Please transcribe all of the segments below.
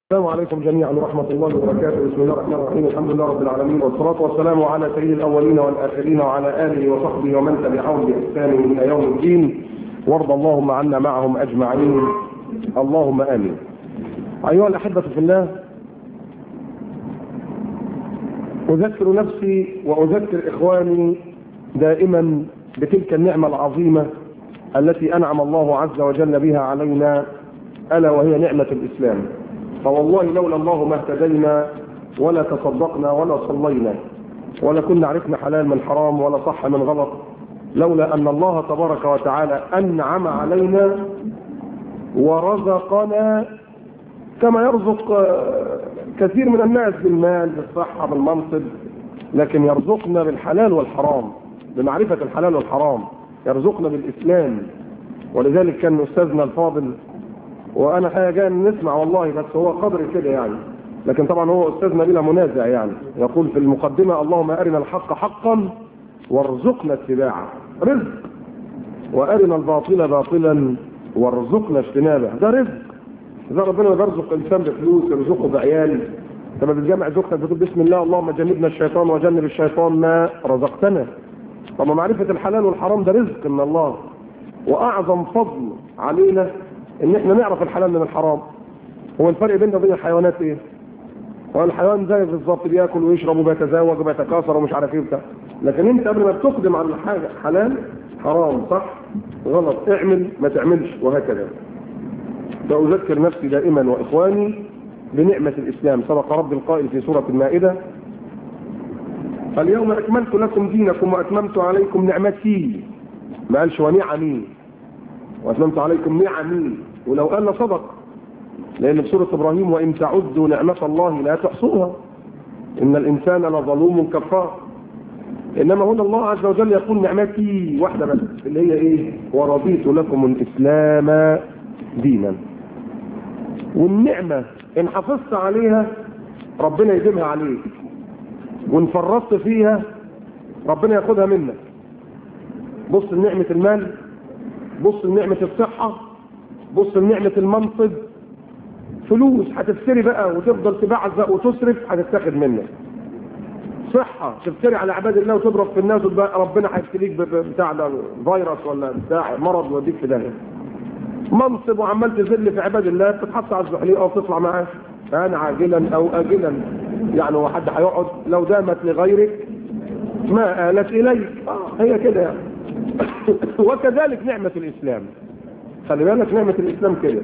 السلام عليكم جميعا ورحمة الله وبركاته بسم الله الرحمن الرحيم الحمد لله رب العالمين والصلاة والسلام على سيد الأولين والآخرين وعلى آله وصحبه ومن تبعهم بإحسان إلى يوم الدين وارض اللهم عنا معهم أجمعين اللهم آمين أيها الأحبة في الله أذكر نفسي وأذكر إخواني دائما بتلك النعمة العظيمة التي أنعم الله عز وجل بها علينا ألا وهي نعمة الإسلام فوالله لولا الله ما اهتدينا ولا تصدقنا ولا صلينا ولا كنا عرفنا حلال من حرام ولا صح من غلط لولا أن الله تبارك وتعالى أنعم علينا ورزقنا كما يرزق كثير من الناس بالمال بالصحة بالمنصب لكن يرزقنا بالحلال والحرام بمعرفة الحلال والحرام يرزقنا بالإسلام ولذلك كان أستاذنا الفاضل وانا حاجه جاي نسمع والله بس هو قدر كده يعني لكن طبعا هو استاذنا بلا منازع يعني يقول في المقدمه اللهم ارنا الحق حقا وارزقنا اتباعه رزق وارنا الباطل باطلا وارزقنا اجتنابه ده رزق اذا ربنا بيرزق انسان بفلوس يرزقه بعيال لما بتجمع زوجتك بتقول بسم الله اللهم جنبنا الشيطان وجنب الشيطان ما رزقتنا طب معرفه الحلال والحرام ده رزق من الله واعظم فضل علينا ان احنا نعرف الحلال من الحرام هو الفرق بيننا وبين الحيوانات ايه هو الحيوان زي بالظبط بياكل ويشرب وبيتزوج وبيتكاثر ومش عارف ايه بتاع لكن انت قبل ما بتقدم على الحاجه حلال حرام صح غلط اعمل ما تعملش وهكذا فاذكر نفسي دائما واخواني بنعمه الاسلام سبق رب القائل في سوره المائده اليوم اكملت لكم دينكم واتممت عليكم نعمتي ما قالش ونعمي واتممت عليكم نعمي ولو قال صدق لان في سوره ابراهيم وان تعدوا نعمه الله لا تحصوها ان الانسان لظلوم كفار انما هنا الله عز وجل يقول نعمتي واحده بس اللي هي ايه ورضيت لكم الاسلام دينا والنعمه ان حافظت عليها ربنا يديمها عليك وان فرطت فيها ربنا ياخدها منك بص لنعمه المال بص لنعمة الصحة بص لنعمة المنصب فلوس هتفتري بقى وتفضل تبعزق وتصرف هتتاخد منك صحة تفتري على عباد الله وتضرب في الناس ربنا هيفتريك بتاع ده فيروس ولا بتاع مرض يوديك في داهية منصب وعمال تذل في عباد الله بتتحط على الزحليقة وتطلع معاه كان عاجلا او اجلا يعني هو حد هيقعد لو دامت لغيرك ما آلت اليك اه هي كده يعني وكذلك نعمة الإسلام خلي بالك نعمة الإسلام كده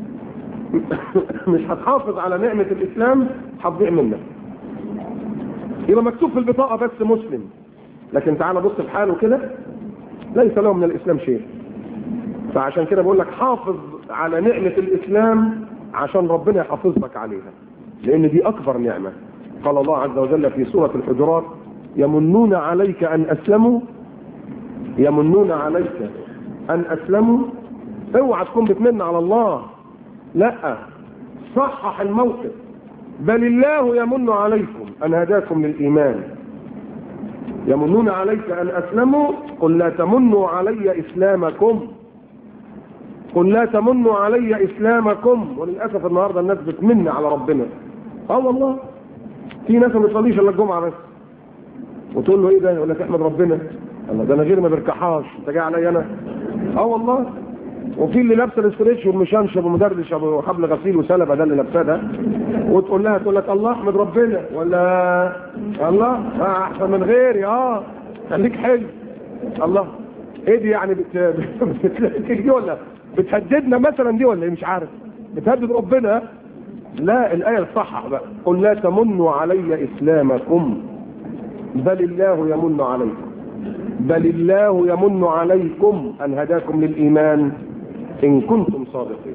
مش هتحافظ على نعمة الإسلام هتضيع منك يبقى مكتوب في البطاقة بس مسلم لكن تعالى بص في حاله كده ليس له من الإسلام شيء فعشان كده بقول لك حافظ على نعمة الإسلام عشان ربنا يحافظك عليها لأن دي أكبر نعمة قال الله عز وجل في سورة الحجرات يمنون عليك أن أسلموا يمنون عليك ان اسلموا اوعى تكون بتمن على الله لا صحح الموقف بل الله يمن عليكم ان هداكم للايمان يمنون عليك ان اسلموا قل لا تمنوا علي اسلامكم قل لا تمنوا علي اسلامكم وللاسف النهارده الناس بتمن على ربنا اه والله في ناس ما بتصليش الا الجمعه بس وتقول له ايه ده يقول لك احمد ربنا الله ده انا غير ما بركحاش انت جاي عليا انا اه والله وفي اللي لابسه الاستريتش والمشنشب ومدردش ابو حبل غسيل وسلبه ده اللي لابساه ده وتقول لها تقول لك الله احمد ربنا ولا الله آه احسن من غيري اه خليك حلو الله ايه دي يعني بت... بتلاقيك دي ولا بتهددنا مثلا دي ولا ايه مش عارف بتهدد ربنا لا الايه الصح بقى قل لا تمنوا علي اسلامكم بل الله يمن عليكم بل الله يمن عليكم أن هداكم للإيمان إن كنتم صادقين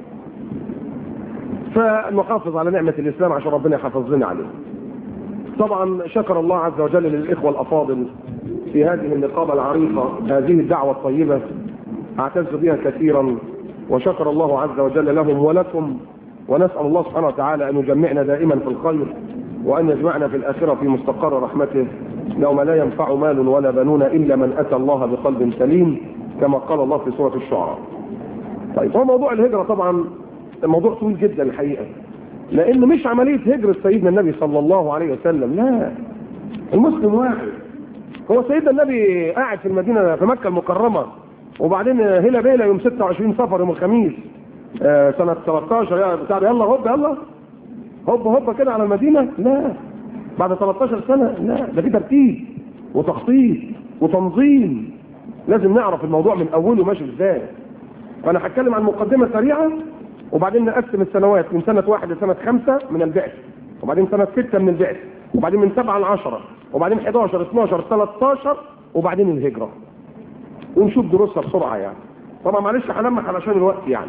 فنحافظ على نعمة الإسلام عشان ربنا يحافظ لنا عليه طبعا شكر الله عز وجل للإخوة الأفاضل في هذه النقابة العريقة هذه الدعوة الطيبة أعتز بها كثيرا وشكر الله عز وجل لهم ولكم ونسأل الله سبحانه وتعالى أن يجمعنا دائما في الخير وأن يجمعنا في الآخرة في مستقر رحمته يوم لا ينفع مال ولا بنون إلا من أتى الله بقلب سليم كما قال الله في سورة الشعراء طيب هو موضوع الهجرة طبعا موضوع طويل جدا الحقيقة لان مش عمليه هجره سيدنا النبي صلى الله عليه وسلم لا المسلم واحد هو سيدنا النبي قاعد في المدينه في مكه المكرمه وبعدين هلا بيلا يوم 26 صفر يوم الخميس آه سنه 13 يا بتاع يلا هوب يلا هوب هوب كده على المدينه لا بعد 13 سنه لا ده في ترتيب وتخطيط وتنظيم لازم نعرف الموضوع من اوله ماشي ازاي فانا هتكلم عن مقدمه سريعه وبعدين نقسم السنوات من سنه واحد لسنه خمسه من البعث وبعدين سنه سته من البعث وبعدين من سبعه ل 10 وبعدين 11 12 13 وبعدين الهجره ونشوف دروسها بسرعه يعني طبعا معلش هلمح علشان الوقت يعني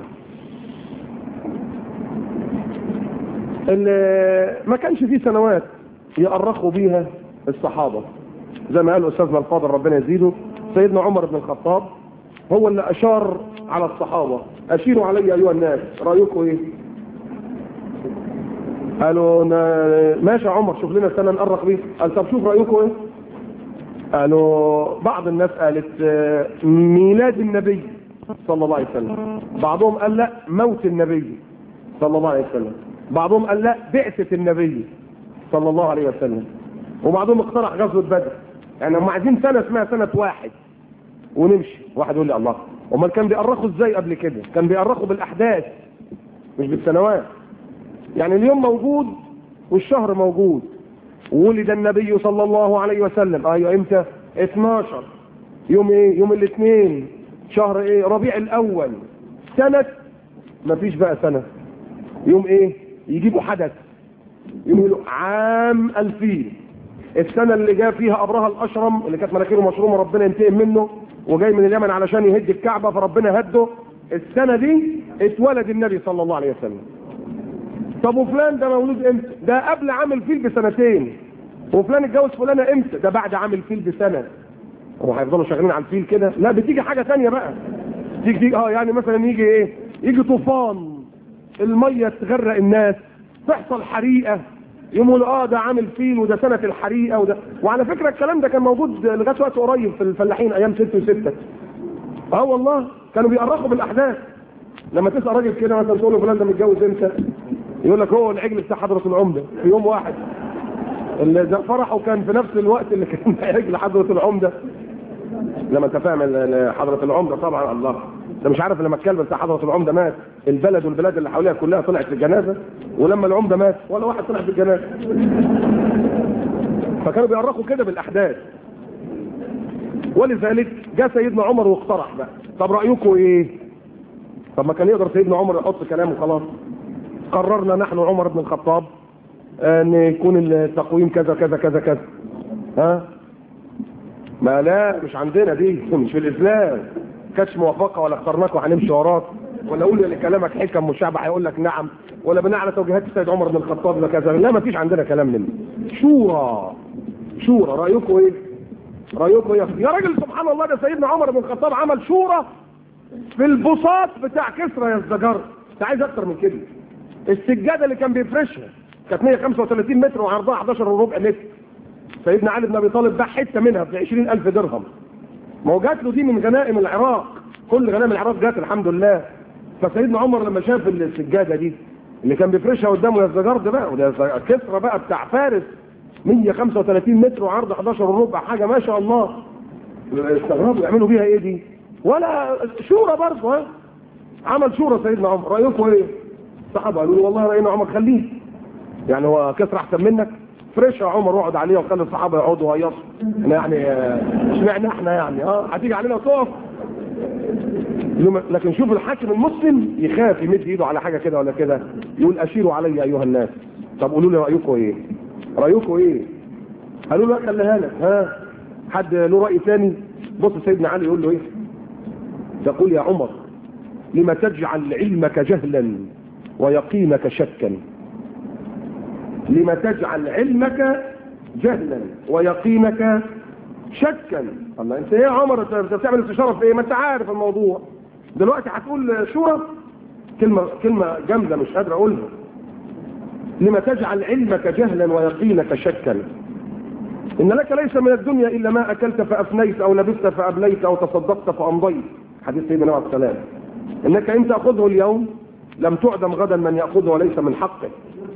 ما كانش فيه سنوات يأرخوا بيها الصحابة زي ما قال أستاذنا الفاضل ربنا يزيده سيدنا عمر بن الخطاب هو اللي أشار على الصحابة أشيروا علي أيها الناس رأيكم إيه قالوا ماشي يا عمر شوف لنا سنة نأرخ بيها قال طب شوف رأيكم إيه قالوا بعض الناس قالت ميلاد النبي صلى الله عليه وسلم بعضهم قال لا موت النبي صلى الله عليه وسلم بعضهم قال لا بعثة النبي صلى الله عليه وسلم وبعضهم اقترح غزوة بدر يعني هم عايزين سنة اسمها سنة واحد ونمشي واحد يقول لي الله امال كان بيأرخوا ازاي قبل كده كان بيأرخوا بالاحداث مش بالسنوات يعني اليوم موجود والشهر موجود ولد النبي صلى الله عليه وسلم ايوه امتى 12 يوم ايه يوم الاثنين شهر ايه ربيع الاول سنة مفيش بقى سنة يوم ايه يجيبوا حدث يقولوا عام 2000 السنة اللي جاء فيها أبرهة الأشرم اللي كانت مناخيره مشرومة ربنا ينتقم منه وجاي من اليمن علشان يهد الكعبة فربنا هده السنة دي اتولد النبي صلى الله عليه وسلم طب وفلان ده مولود امتى ده قبل عام الفيل بسنتين وفلان اتجوز فلانة امتى ده بعد عام الفيل بسنة هو هيفضلوا شغالين على الفيل كده لا بتيجي حاجة تانية بقى تيجي تيجي اه يعني مثلا يجي ايه يجي طوفان المية تغرق الناس تحصل حريقة يقولوا اه ده عامل فيل وده سنة الحريقة وده وعلى فكرة الكلام ده كان موجود لغاية وقت قريب في الفلاحين ايام ست وستة اه والله كانوا بيأرخوا بالاحداث لما تسأل راجل كده مثلا تقول له فلان ده متجوز امتى يقول لك هو العجل بتاع حضرة العمدة في يوم واحد اللي ده فرحه كان في نفس الوقت اللي كان عجل حضرة العمدة لما انت فاهم حضرة العمدة طبعا الله انت مش عارف لما الكلب بتاع حضرة العمدة مات البلد والبلاد اللي حواليها كلها طلعت في الجنازة ولما العمدة مات ولا واحد طلع في الجنازة فكانوا بيأرخوا كده بالأحداث ولذلك جاء سيدنا عمر واقترح بقى طب رأيكم ايه طب ما كان يقدر سيدنا عمر يحط كلامه خلاص قررنا نحن عمر بن الخطاب ان يكون التقويم كذا كذا كذا كذا ها ما لا مش عندنا دي مش في الاسلام كانتش موافقه ولا اخترناك وهنمشي وراك ولا اقول اللي كلامك حكم والشعب هيقول لك نعم ولا بناء على توجيهات السيد عمر بن الخطاب وكذا لا ما فيش عندنا كلام منه شورى شورى رايكم ايه رايكم ايه يا راجل سبحان الله ده سيدنا عمر بن الخطاب عمل شورى في البساط بتاع كسرى يا الزجر انت عايز اكتر من كده السجاده اللي كان بيفرشها كانت 135 متر وعرضها 11 وربع متر سيدنا علي بن ابي طالب باع حته منها ب 20000 درهم ما هو جات له دي من غنائم العراق كل غنائم العراق جات الحمد لله فسيدنا عمر لما شاف السجاده دي اللي كان بيفرشها قدامه يا الزجرد بقى وده كسرى بقى بتاع فارس 135 متر وعرض 11 وربع حاجه ما شاء الله استغربوا يعملوا بيها ايه دي ولا شورى برضه ها عمل شورى سيدنا عمر رايكم ايه الصحابه قالوا له والله راينا عمر خليه يعني هو كسر احسن منك فريش يا عمر اقعد عليه وخلي الصحابه يقعدوا ويصوا يعني اشمعنى احنا يعني اه هتيجي علينا وتقف لكن شوف الحاكم المسلم يخاف يمد ايده على حاجه كده ولا كده يقول اشيروا علي ايها الناس طب قولوا لي رايكم ايه رايكم ايه قالوا له خليها لك ها حد له راي ثاني بص سيدنا علي يقول له ايه تقول يا عمر لما تجعل علمك جهلا ويقينك شكا لما تجعل علمك جهلا ويقينك شكا الله انت ايه يا عمر انت بتعمل استشاره في ايه ما انت عارف الموضوع دلوقتي هتقول شورى كلمه كلمه جامده مش قادر اقولها لما تجعل علمك جهلا ويقينك شكا ان لك ليس من الدنيا الا ما اكلت فافنيت او لبست فابليت او تصدقت فامضيت حديث سيدنا عليه السلام انك ان تاخذه اليوم لم تعدم غدا من ياخذه وليس من حقه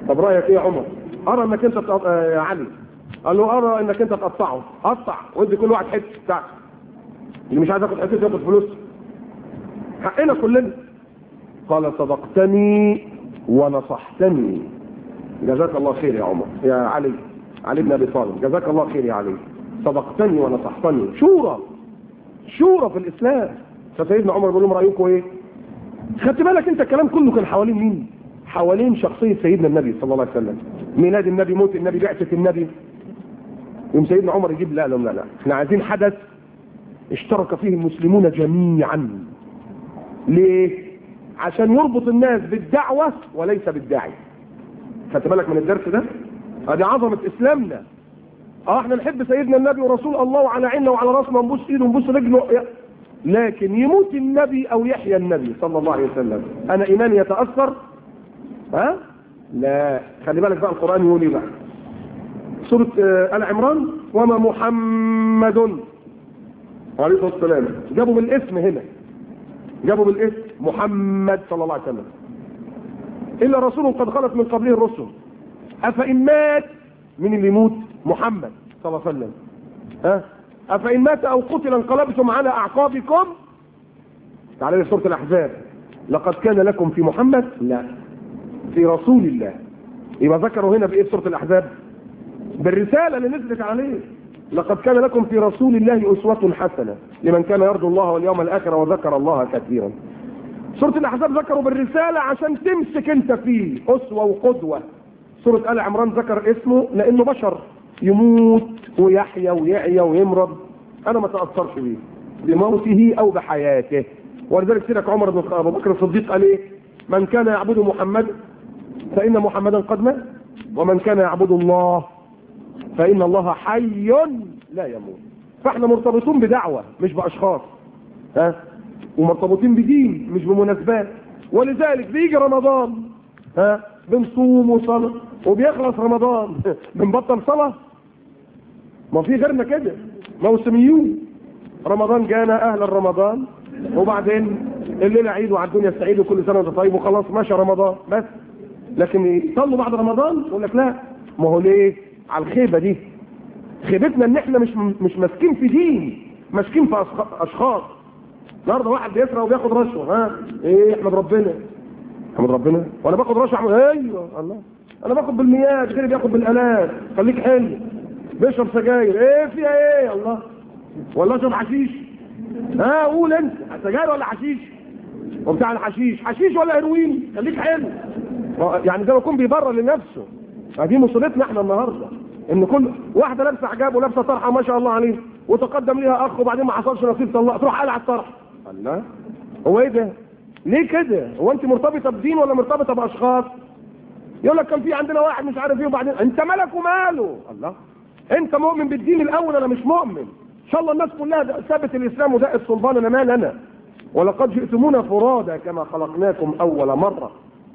طب رايك ايه يا عمر ارى انك انت تق... آه يا علي قال له ارى انك انت تقطعه قطع وادي كل واحد حته بتاعته اللي مش عايز ياخد حته ياخد فلوس حقنا كلنا قال صدقتني ونصحتني جزاك الله خير يا عمر يا علي علي بن ابي طالب جزاك الله خير يا علي صدقتني ونصحتني شورى شورى في الاسلام فسيدنا عمر بيقول لهم رايكم ايه خدت بالك انت الكلام كله كان حوالين مين حوالين شخصيه سيدنا النبي صلى الله عليه وسلم ميلاد النبي موت النبي بعثه النبي يوم سيدنا عمر يجيب لا لا لا لا احنا عايزين حدث اشترك فيه المسلمون جميعا ليه عشان يربط الناس بالدعوة وليس بالداعي خدت بالك من الدرس ده ادي عظمة اسلامنا اه احنا نحب سيدنا النبي ورسول الله وعلى عيننا وعلى راسنا ونبوس ايده ونبوس رجله لكن يموت النبي او يحيى النبي صلى الله عليه وسلم انا ايماني يتاثر ها لا خلي بالك بقى القران يقول ايه بقى سوره ال عمران وما محمد عليه الصلاه والسلام جابوا بالاسم هنا جابوا بالاسم محمد صلى الله عليه وسلم الا رسول قد خلت من قبله الرسل افان مات من اللي يموت محمد صلى الله عليه وسلم ها افان مات او قتل انقلبتم على اعقابكم تعالى سوره الاحزاب لقد كان لكم في محمد لا في رسول الله يبقى ذكروا هنا بايه في سوره الاحزاب بالرساله اللي نزلت عليه لقد كان لكم في رسول الله اسوه حسنه لمن كان يرجو الله واليوم الاخر وذكر الله كثيرا سوره الاحزاب ذكروا بالرساله عشان تمسك انت فيه اسوه وقدوه سوره ال عمران ذكر اسمه لانه بشر يموت ويحيا ويعيا ويمرض انا ما تاثرش بيه بموته او بحياته ولذلك سيدك عمر بن ابو بكر الصديق قال ايه من كان يعبد محمد فان محمدا قد مات ومن كان يعبد الله فان الله حي لا يموت فاحنا مرتبطون بدعوه مش باشخاص ها ومرتبطين بدين مش بمناسبات ولذلك بيجي رمضان ها بنصوم وصلاه وبيخلص رمضان بنبطل صلاه ما في غيرنا كده موسميون رمضان جانا اهل رمضان وبعدين الليله عيد وعلى الدنيا السعيد وكل سنه وانت طيب وخلاص ماشي رمضان بس لكن يصلوا بعد رمضان يقول لك لا ما هو ليه على الخيبه دي خيبتنا ان احنا مش مش ماسكين في دين ماسكين في اشخاص النهارده واحد بيسرق وبياخد رشوه ها ايه احمد ربنا احمد ربنا وانا باخد رشوه احمد ايوه الله انا باخد بالمياه غيري بياخد بالالاف خليك حلو بيشرب سجاير ايه فيها ايه الله ولا اشرب حشيش ها قول انت سجاير ولا حشيش وبتاع الحشيش حشيش ولا هيروين خليك حلو يعني ده يكون بيبرر لنفسه دي مصيبتنا احنا النهارده ان كل واحده لابسه حجاب ولابسه طرحه ما شاء الله عليه وتقدم ليها اخ وبعدين ما حصلش نصيب طلق تروح قلع الطرح الله هو ايه ده ليه كده هو انت مرتبطه بدين ولا مرتبطه باشخاص يقول لك كان في عندنا واحد مش عارف ايه وبعدين انت مالك وماله الله انت مؤمن بالدين الاول انا مش مؤمن ان شاء الله الناس كلها ثابت الاسلام وده السلطان انا مال انا ولقد جئتمونا فرادا كما خلقناكم اول مره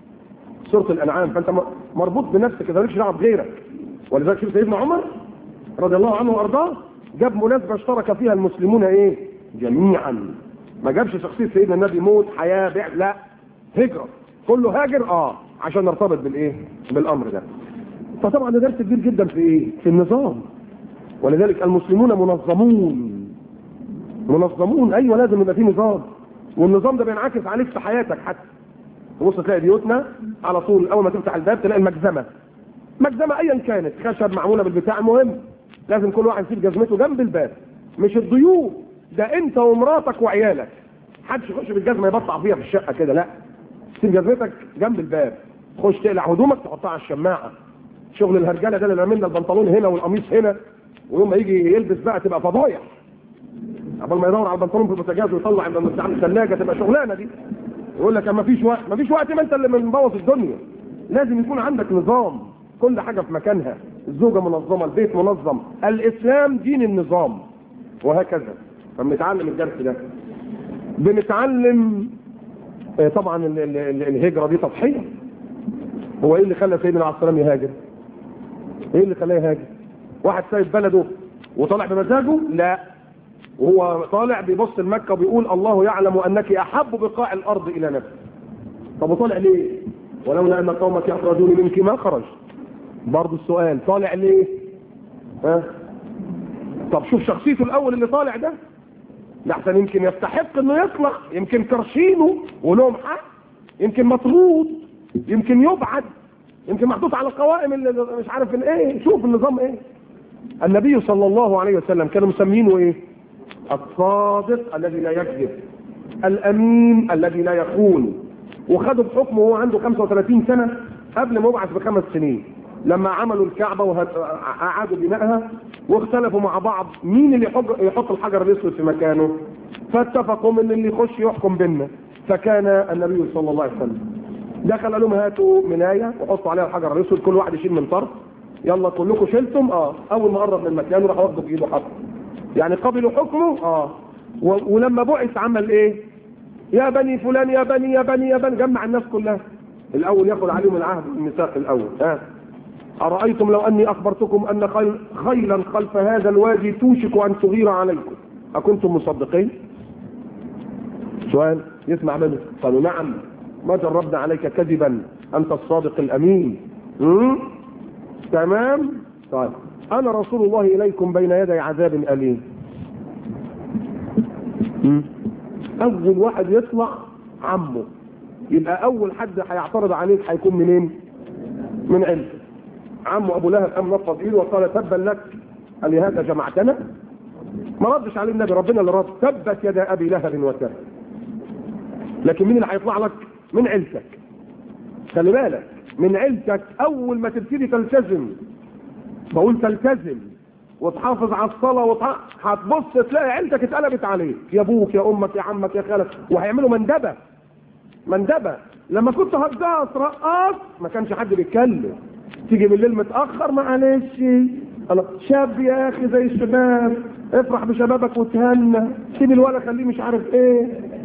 سوره الانعام فانت مربوط بنفسك كده مالكش دعوه بغيرك ولذلك شوف سيدنا عمر رضي الله عنه وارضاه جاب مناسبه اشترك فيها المسلمون ايه جميعا ما جابش شخصيه سيدنا النبي موت حياه بيع لا هجره كله هاجر اه عشان نرتبط بالايه بالامر ده فطبعا ده درس كبير جدا في ايه في النظام ولذلك المسلمون منظمون منظمون ايوه لازم يبقى في نظام والنظام ده بينعكس عليك في حياتك حتى تبص تلاقي بيوتنا على طول اول ما تفتح الباب تلاقي المجزمه مجزمه ايا كانت خشب معموله بالبتاع المهم لازم كل واحد يسيب جزمته جنب الباب مش الضيوف ده انت ومراتك وعيالك محدش يخش بالجزمه يبطع فيها في الشقه كده لا سيب جزمتك جنب الباب تخش تقلع هدومك تحطها على الشماعه شغل الهرجله ده اللي عملنا البنطلون هنا والقميص هنا ويوم ما يجي يلبس بقى تبقى فضايح قبل ما يدور على البنطلون في البوتاجاز ويطلع من الثلاجه تبقى شغلانه دي يقول لك ما فيش وقت ما فيش وقت ما انت اللي مبوظ الدنيا لازم يكون عندك نظام كل حاجه في مكانها الزوجه منظمه البيت منظم الاسلام دين النظام وهكذا فبنتعلم الدرس ده بنتعلم آه طبعا ال ال ال الهجره دي تضحيه هو ايه اللي خلى سيدنا عليه السلام يهاجر ايه اللي خلاه يهاجر واحد سايب بلده وطالع بمزاجه لا وهو طالع بيبص لمكه وبيقول الله يعلم انك احب بقاع الارض الى نفسه طب وطالع ليه ولولا ان قومك يخرجون منك ما خرج برضه السؤال طالع ليه ها طب شوف شخصيته الاول اللي طالع ده ده احسن يمكن يستحق انه يطلع يمكن كرشينه ولهم حق يمكن مطرود يمكن يبعد يمكن محطوط على القوائم اللي مش عارف الايه شوف النظام ايه النبي صلى الله عليه وسلم كانوا مسمينه ايه الصادق الذي لا يكذب الامين الذي لا يخون وخدوا بحكمه وهو عنده 35 سنه قبل ما يبعث بخمس سنين لما عملوا الكعبه واعادوا بنائها واختلفوا مع بعض مين اللي يحط الحجر الاسود في مكانه فاتفقوا من اللي يخش يحكم بينا فكان النبي صلى الله عليه وسلم دخل قال لهم هاتوا منايه وحطوا عليها الحجر الاسود كل واحد يشيل من طرف يلا كلكم شلتم اه اول ما قرب من مكانه راح واخده بايده حطه يعني قبلوا حكمه اه ولما بعث عمل ايه يا بني فلان يا بني يا بني يا بني جمع الناس كلها الاول ياخذ عليهم العهد الميثاق الاول ها ارايتم لو اني اخبرتكم ان خيل خيلا خلف هذا الوادي توشك ان تغير عليكم اكنتم مصدقين سؤال يسمع منه قالوا نعم ما جربنا عليك كذبا انت الصادق الامين مم؟ تمام طيب انا رسول الله اليكم بين يدي عذاب اليم مم؟ اول واحد يطلع عمه يبقى اول حد هيعترض عليك هيكون منين من علم عمه ابو لهب قام نفض ايده وقال تبا لك الهذا جمعتنا ما ردش عليه النبي ربنا اللي رد تبت يدا ابي لهب وتب لكن مين اللي هيطلع لك من عيلتك خلي بالك من عيلتك اول ما تبتدي تلتزم بقول تلتزم وتحافظ على الصلاة وتح... هتبص تلاقي عيلتك اتقلبت عليك يا ابوك يا امك يا عمك يا خالك وهيعملوا مندبة مندبة لما كنت هجاص رقاص ما كانش حد بيتكلم تيجي بالليل متأخر معلش الله شاب يا اخي زي الشباب افرح بشبابك وتهنى سيب الولد خليه مش عارف ايه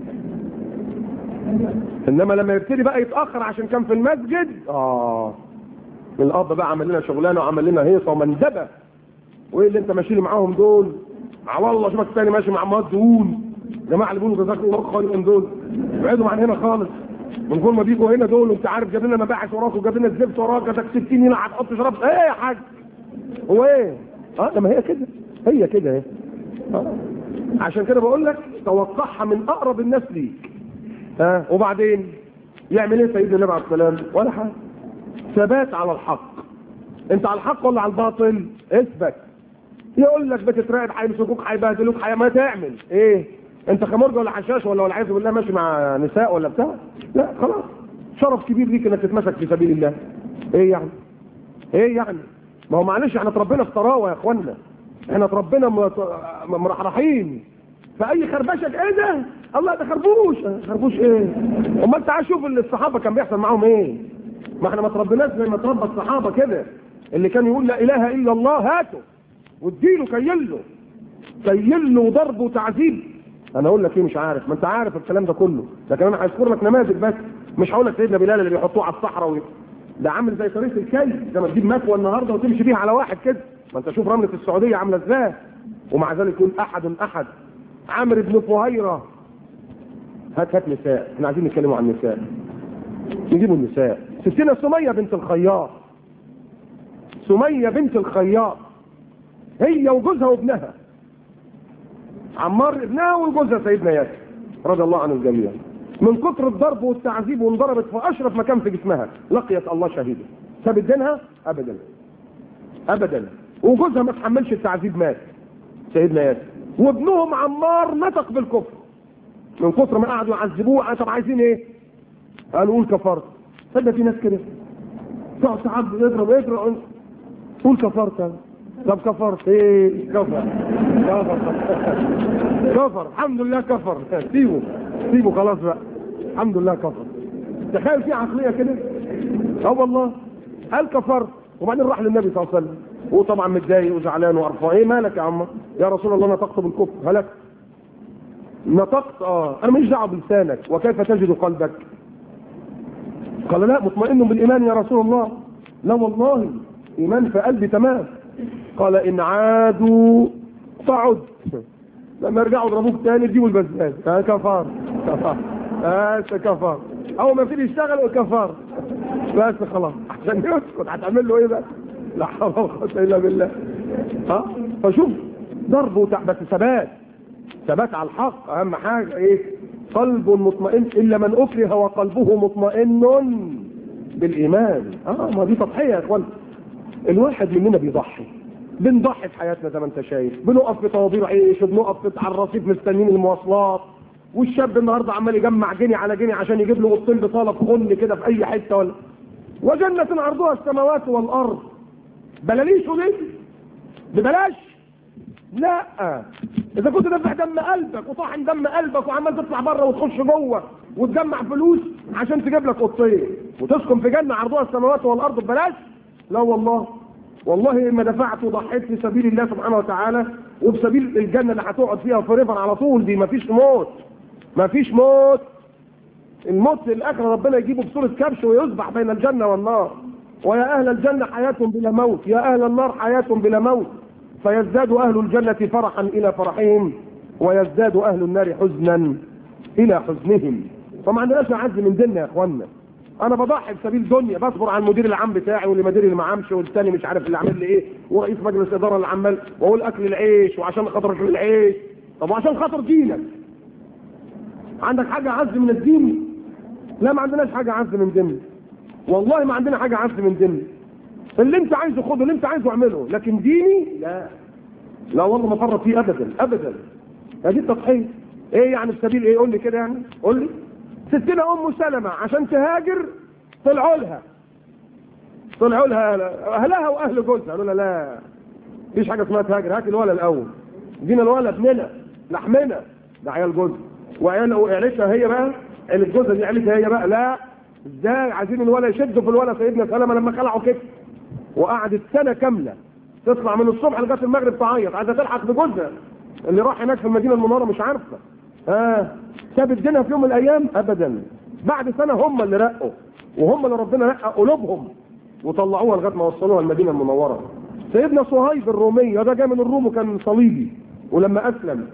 انما لما يبتدي بقى يتاخر عشان كان في المسجد اه الاب بقى عمل لنا شغلانه وعمل لنا هيصه ومندبه وايه اللي انت ماشي لي معاهم دول على الله اشوفك تاني ماشي مع امهات دول جماعه اللي بيقولوا جزاكم الله خيرا دول ابعدوا عن هنا خالص من كل ما بيجوا هنا دول وانت عارف جاب لنا مباحث وراك وجاب لنا الزفت وراك جابك 60 هنا هتحط شراب ايه يا حاج هو ايه اه لما هي كده هي كده اهي آه. عشان كده بقول لك توقعها من اقرب الناس ليك ها آه. وبعدين يعمل ايه سيدنا النبي عليه السلام ولا حاجه ثبات على الحق انت على الحق ولا على الباطل اثبت يقول لك بتتراقب هيمسكوك هيبهدلوك حي... ما تعمل ايه انت خمرجه ولا حشاش ولا والعياذ بالله ماشي مع نساء ولا بتاع لا خلاص شرف كبير ليك انك تتمسك في سبيل الله ايه يعني ايه يعني ما هو معلش احنا اتربينا في طراوه يا اخوانا احنا اتربينا مرحرحين فاي خربشه ايه ده الله ده خربوش خربوش ايه امال انت عايز شوف الصحابه كان بيحصل معاهم ايه ما احنا ما تربيناش زي ما تربى الصحابه كده اللي كان يقول لا اله الا الله هاته واديله كيله كيله وضرب وتعذيب انا اقول لك ايه مش عارف ما انت عارف الكلام ده كله لكن انا هذكر لك نماذج بس مش هقول لك سيدنا بلال اللي بيحطوه على الصحراء و... ده عامل زي طريقه الكي زي ما تجيب مكوى النهارده وتمشي بيها على واحد كده ما انت شوف رمله السعوديه عامله ازاي ومع ذلك يقول احد احد عمرو بن فهيره هات هات نساء احنا عايزين نتكلموا عن النساء نجيبوا النساء ستنا سميه بنت الخياط سميه بنت الخياط هي وجوزها وابنها عمار ابنها وجوزها سيدنا ياسر رضي الله عن الجميع من كتر الضرب والتعذيب وانضربت في اشرف مكان في جسمها لقيت الله شهيدا سابت دينها ابدا ابدا وجوزها ما تحملش التعذيب مات سيدنا ياسر وابنهم عمار نطق بالكفر من كتر ما قعدوا يعذبوه طب عايزين ايه قالوا قول كفرت صدق في ناس كده تقعد تعبد اضرب اضرب قول كفرت طب كفرت ايه كفر كفر كفر الحمد لله كفر سيبه سيبه خلاص بقى الحمد لله كفر تخيل في عقليه كده اه والله قال كفرت وبعدين راح للنبي صلى الله عليه وسلم هو طبعا متضايق وزعلان وقرفان ايه مالك يا عم يا رسول الله نطقت بالكفر هلك نطقت اه انا ماليش دعوه بلسانك وكيف تجد قلبك قال لا مطمئن بالايمان يا رسول الله لا والله ايمان في قلبي تمام قال ان عادوا فعد لما يرجعوا يضربوك تاني تجيبوا البزاز ها كفار كفار ها كفار اول ما يبتدي يشتغل الكفاره بس خلاص عشان يسكت هتعمل له ايه بقى لا حول ولا قوه الا بالله ها فشوف ضرب وتع... بس ثبات ثبات على الحق اهم حاجه ايه قلب مطمئن الا من اكره وقلبه مطمئن بالايمان اه ما دي تضحيه يا اخوان الواحد مننا بيضحي بنضحي في حياتنا زي ما انت شايف بنقف في طوابير عيش وبنقف في على الرصيف مستنيين المواصلات والشاب النهارده عمال يجمع جنيه على جنيه عشان يجيب له قطين بطاله في خن كده في اي حته ولا وجنة عرضها السماوات والارض بلاليش وليه ببلاش لا اذا كنت دافع دم قلبك وطاحن دم قلبك وعمال تطلع بره وتخش جوه وتجمع فلوس عشان تجيب لك قطين وتسكن في جنه عرضها السماوات والارض ببلاش لا والله والله ما دفعت وضحيت في سبيل الله سبحانه وتعالى وفي سبيل الجنه اللي هتقعد فيها فريفر على طول دي مفيش موت مفيش موت الموت الاخر ربنا يجيبه بصوره كبش ويذبح بين الجنه والنار ويا اهل الجنه حياه بلا موت يا اهل النار حياه بلا موت فيزداد اهل الجنه فرحا الى فرحهم ويزداد اهل النار حزنا الى حزنهم فما عندناش اعز من ديننا يا اخوانا انا بضحي بسبيل دنيا بصبر على المدير العام بتاعي واللي مدير اللي ما عامش والتاني مش عارف اللي عامل لي ايه ورئيس مجلس الاداره اللي عمال واقول اكل العيش وعشان خاطر اكل العيش طب وعشان خاطر دينك عندك حاجه اعز من الدين لا ما عندناش حاجه اعز من ديننا والله ما عندنا حاجه اعز من ديننا اللي انت عايزه خده اللي انت عايزه اعمله لكن ديني لا لا والله ما فرط فيه ابدا ابدا هذه التضحيه ايه يعني السبيل ايه قول لي كده يعني قول لي ستنا ام سلمة عشان تهاجر طلعوا لها طلعوا لها اهلها واهل جوزها قالوا لها لا مفيش حاجه اسمها تهاجر هات الولد الاول دينا الولد ابننا لحمنا ده عيال جوزها وعيال عيلتها هي بقى عيله جوزها دي عيلتها هي بقى لا ازاي عايزين الولد يشدوا في الولد سيدنا سلمة لما خلعوا كده وقعدت سنه كامله تطلع من الصبح لغايه المغرب تعيط عايزه تلحق بجوزها اللي راح هناك في المدينه المنوره مش عارفه ها آه. سابت دينها في يوم من الايام ابدا بعد سنه هم اللي رقوا وهم اللي ربنا رقى قلوبهم وطلعوها لغايه ما وصلوها المدينه المنوره سيدنا صهيب الرومي ده جاي من الروم وكان صليبي ولما اسلم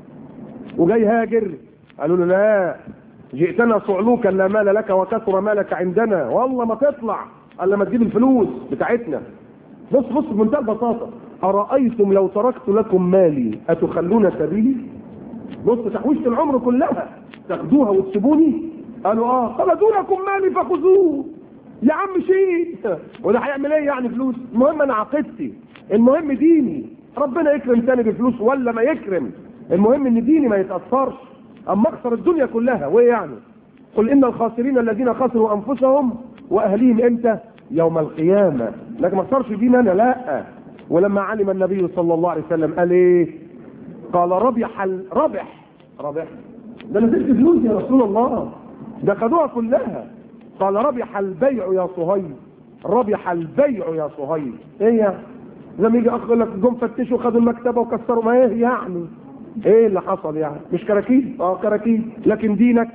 وجاي هاجر قالوا له لا جئتنا صعلوكا لا مال لك وكثر مالك عندنا والله ما تطلع الا ما تجيب الفلوس بتاعتنا بص بص بمنتهى البساطه ارايتم لو تركت لكم مالي اتخلون سبيلي بص تحويشة العمر كلها تاخدوها وتسيبوني قالوا اه خذوا لكم مالي فخذوه يا عم شيء وده هيعمل ايه يعني فلوس المهم انا عقيدتي المهم ديني ربنا يكرم تاني بفلوس ولا ما يكرم المهم ان ديني ما يتاثرش اما اخسر الدنيا كلها وايه يعني قل ان الخاسرين الذين خسروا انفسهم واهليهم امتى يوم القيامه لكن ما اخسرش دين انا لا ولما علم النبي صلى الله عليه وسلم قال ايه قال ربح ال... ربح ربح ده انا زدت فلوس يا رسول الله ده خدوها كلها قال ربح البيع يا صهيب ربح البيع يا صهيب ايه يعني لما يجي اخ يقول لك جم فتشوا خدوا المكتبه وكسروا ما ايه يعني ايه اللي حصل يعني مش كراكيب اه كراكيب لكن دينك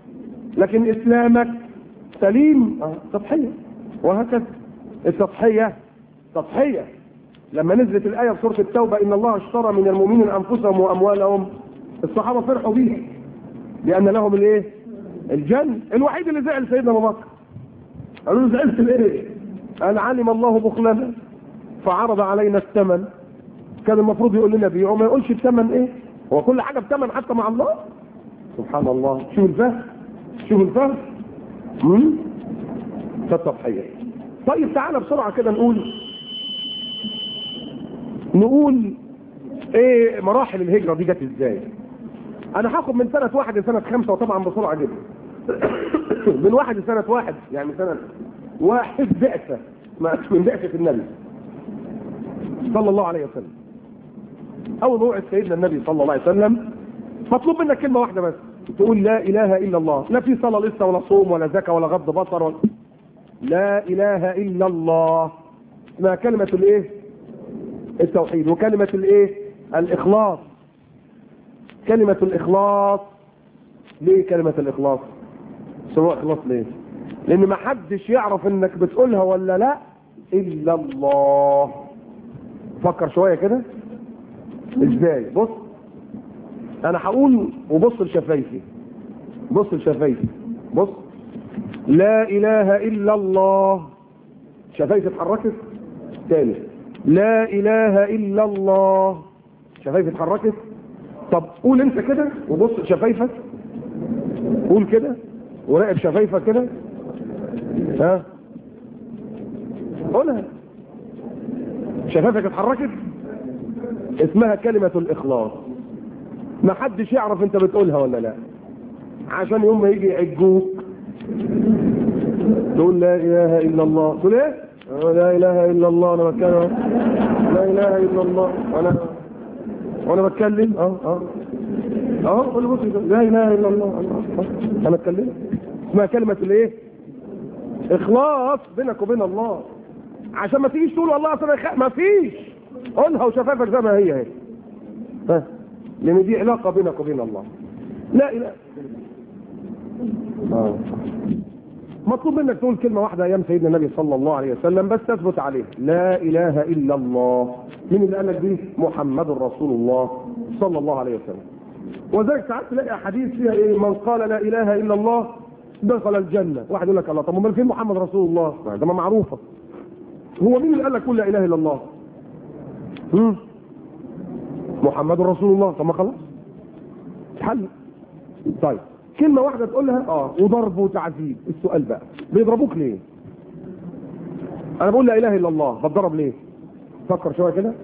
لكن اسلامك سليم اه تضحيه وهكذا التضحيه تضحيه لما نزلت الآية في سورة التوبة إن الله اشترى من المؤمنين أنفسهم وأموالهم الصحابة فرحوا بيها لأن لهم الإيه؟ الجنة الوحيد اللي زعل سيدنا أبو بكر قالوا له زعلت لإيه؟ قال علم الله بخلنا فعرض علينا الثمن كان المفروض يقول لنا بيعه ما يقولش الثمن إيه؟ هو كل حاجة بثمن حتى مع الله سبحان الله شوف الفهم شوف الفهم امم فالتضحية طيب تعالى بسرعة كده نقول نقول ايه مراحل الهجرة دي جت ازاي انا هاخد من سنة واحد لسنة خمسة وطبعا بسرعة جدا من واحد لسنة واحد يعني سنة واحد بعثة من بعثة النبي صلى الله عليه وسلم اول ما وعد سيدنا النبي صلى الله عليه وسلم مطلوب منك كلمة واحدة بس تقول لا اله الا الله لا في صلاة لسه ولا صوم ولا زكاة ولا غض بصر ولا لا اله الا الله اسمها كلمة الايه التوحيد وكلمة الايه الاخلاص كلمة الاخلاص ليه كلمة الاخلاص سواء اخلاص ليه لان ما حدش يعرف انك بتقولها ولا لا الا الله فكر شوية كده ازاي بص انا هقول وبص لشفايفي بص لشفايفي بص لا اله الا الله شفايف اتحركت تاني لا اله الا الله شفايف اتحركت طب قول انت كده وبص شفايفك قول كده وراقب شفايفك كده ها قولها شفايفك اتحركت اسمها كلمة الإخلاص ما حدش يعرف انت بتقولها ولا لا عشان يوم ما يجي يعجوك تقول لا إله إلا الله تقول ايه آه لا إله إلا الله أنا بتكلم لا إله إلا الله وأنا وأنا بتكلم اه اه اه قول بص لا إله إلا الله الله آه. أنا اتكلم اسمها كلمة الايه إخلاص بينك وبين الله عشان ما تيجيش تقول والله اصل أنا ما فيش قولها وشفافك زي ما هي اهي ها لان دي علاقه بينك وبين الله لا اله آه. مطلوب منك تقول كلمه واحده ايام سيدنا النبي صلى الله عليه وسلم بس تثبت عليه لا اله الا الله مين اللي قال لك دي محمد رسول الله صلى الله عليه وسلم وذلك ساعات تلاقي احاديث فيها ايه من قال لا اله الا الله دخل الجنه واحد يقول لك الله طب امال فين محمد رسول الله ده ما معروفه هو مين اللي قال لك قل لا اله الا الله مم. محمد رسول الله طب ما خلاص حل طيب كلمة واحدة تقولها اه وضرب وتعذيب السؤال بقى بيضربوك ليه انا بقول لا اله الا الله بتضرب ليه فكر شوية كده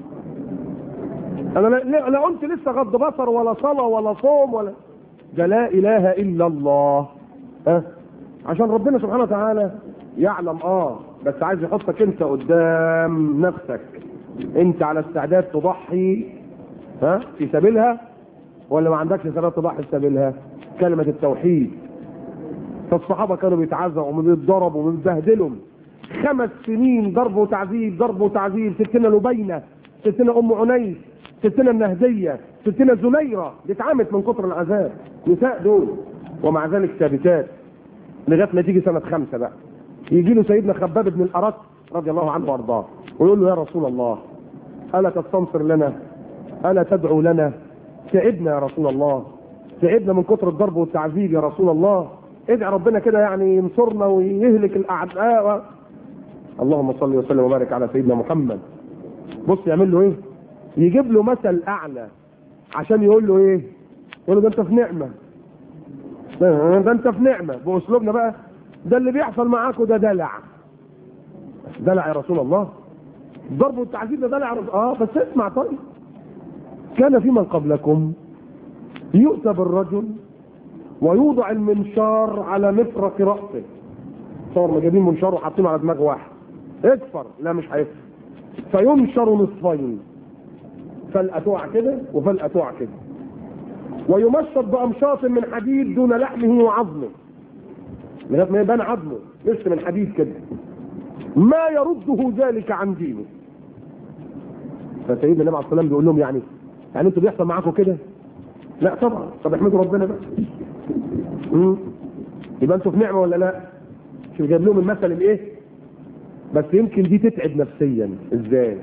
انا لا, لا قلت لسه غض بصر ولا صلاة ولا صوم ولا ده لا اله الا الله ها عشان ربنا سبحانه وتعالى يعلم اه بس عايز يحطك انت قدام نفسك انت على استعداد تضحي ها في سبيلها ولا ما عندكش استعداد تضحي في سبيلها كلمة التوحيد فالصحابة كانوا بيتعذبوا وبيتضربوا وبيتبهدلوا خمس سنين ضرب وتعذيب ضرب وتعذيب ستنا لبينة ستنا ام عنيس ستنا النهدية ستنا زنيرة دي اتعمت من كتر العذاب نساء دول ومع ذلك ثابتات لغايه ما تيجي سنة خمسة بقى يجي له سيدنا خباب بن الأرت رضي الله عنه وارضاه ويقول له يا رسول الله ألا تستنصر لنا ألا تدعو لنا تعبنا يا رسول الله تعبنا من كتر الضرب والتعذيب يا رسول الله ادعي ربنا كده يعني ينصرنا ويهلك الأعداء اللهم صل وسلم وبارك على سيدنا محمد بص يعمل له ايه يجيب له مثل أعلى عشان يقول له ايه يقول له ده انت في نعمة ده انت في نعمة بأسلوبنا بقى ده اللي بيحصل معاكوا ده دلع دلع يا رسول الله الضرب والتعذيب ده دلع اه بس اسمع طيب كان في من قبلكم يؤتى بالرجل ويوضع المنشار على مفرق رأسه صار جايبين منشار وحاطينه على دماغ واحد اكفر لا مش هيكفر فينشر نصفين فلقة تقع كده وفلقة تقع كده ويمشط بأمشاط من حديد دون لحمه وعظمه لغايه ما يبان عظمه مش من حديد كده ما يرده ذلك عن دينه فسيدنا النبي عليه الصلاه والسلام بيقول لهم يعني يعني انتوا بيحصل معاكم كده لا طبعا طب احمدوا ربنا بقى امم يبقى انتوا في نعمه ولا لا شوف جايب لهم المثل الايه بس يمكن دي تتعب نفسيا ازاي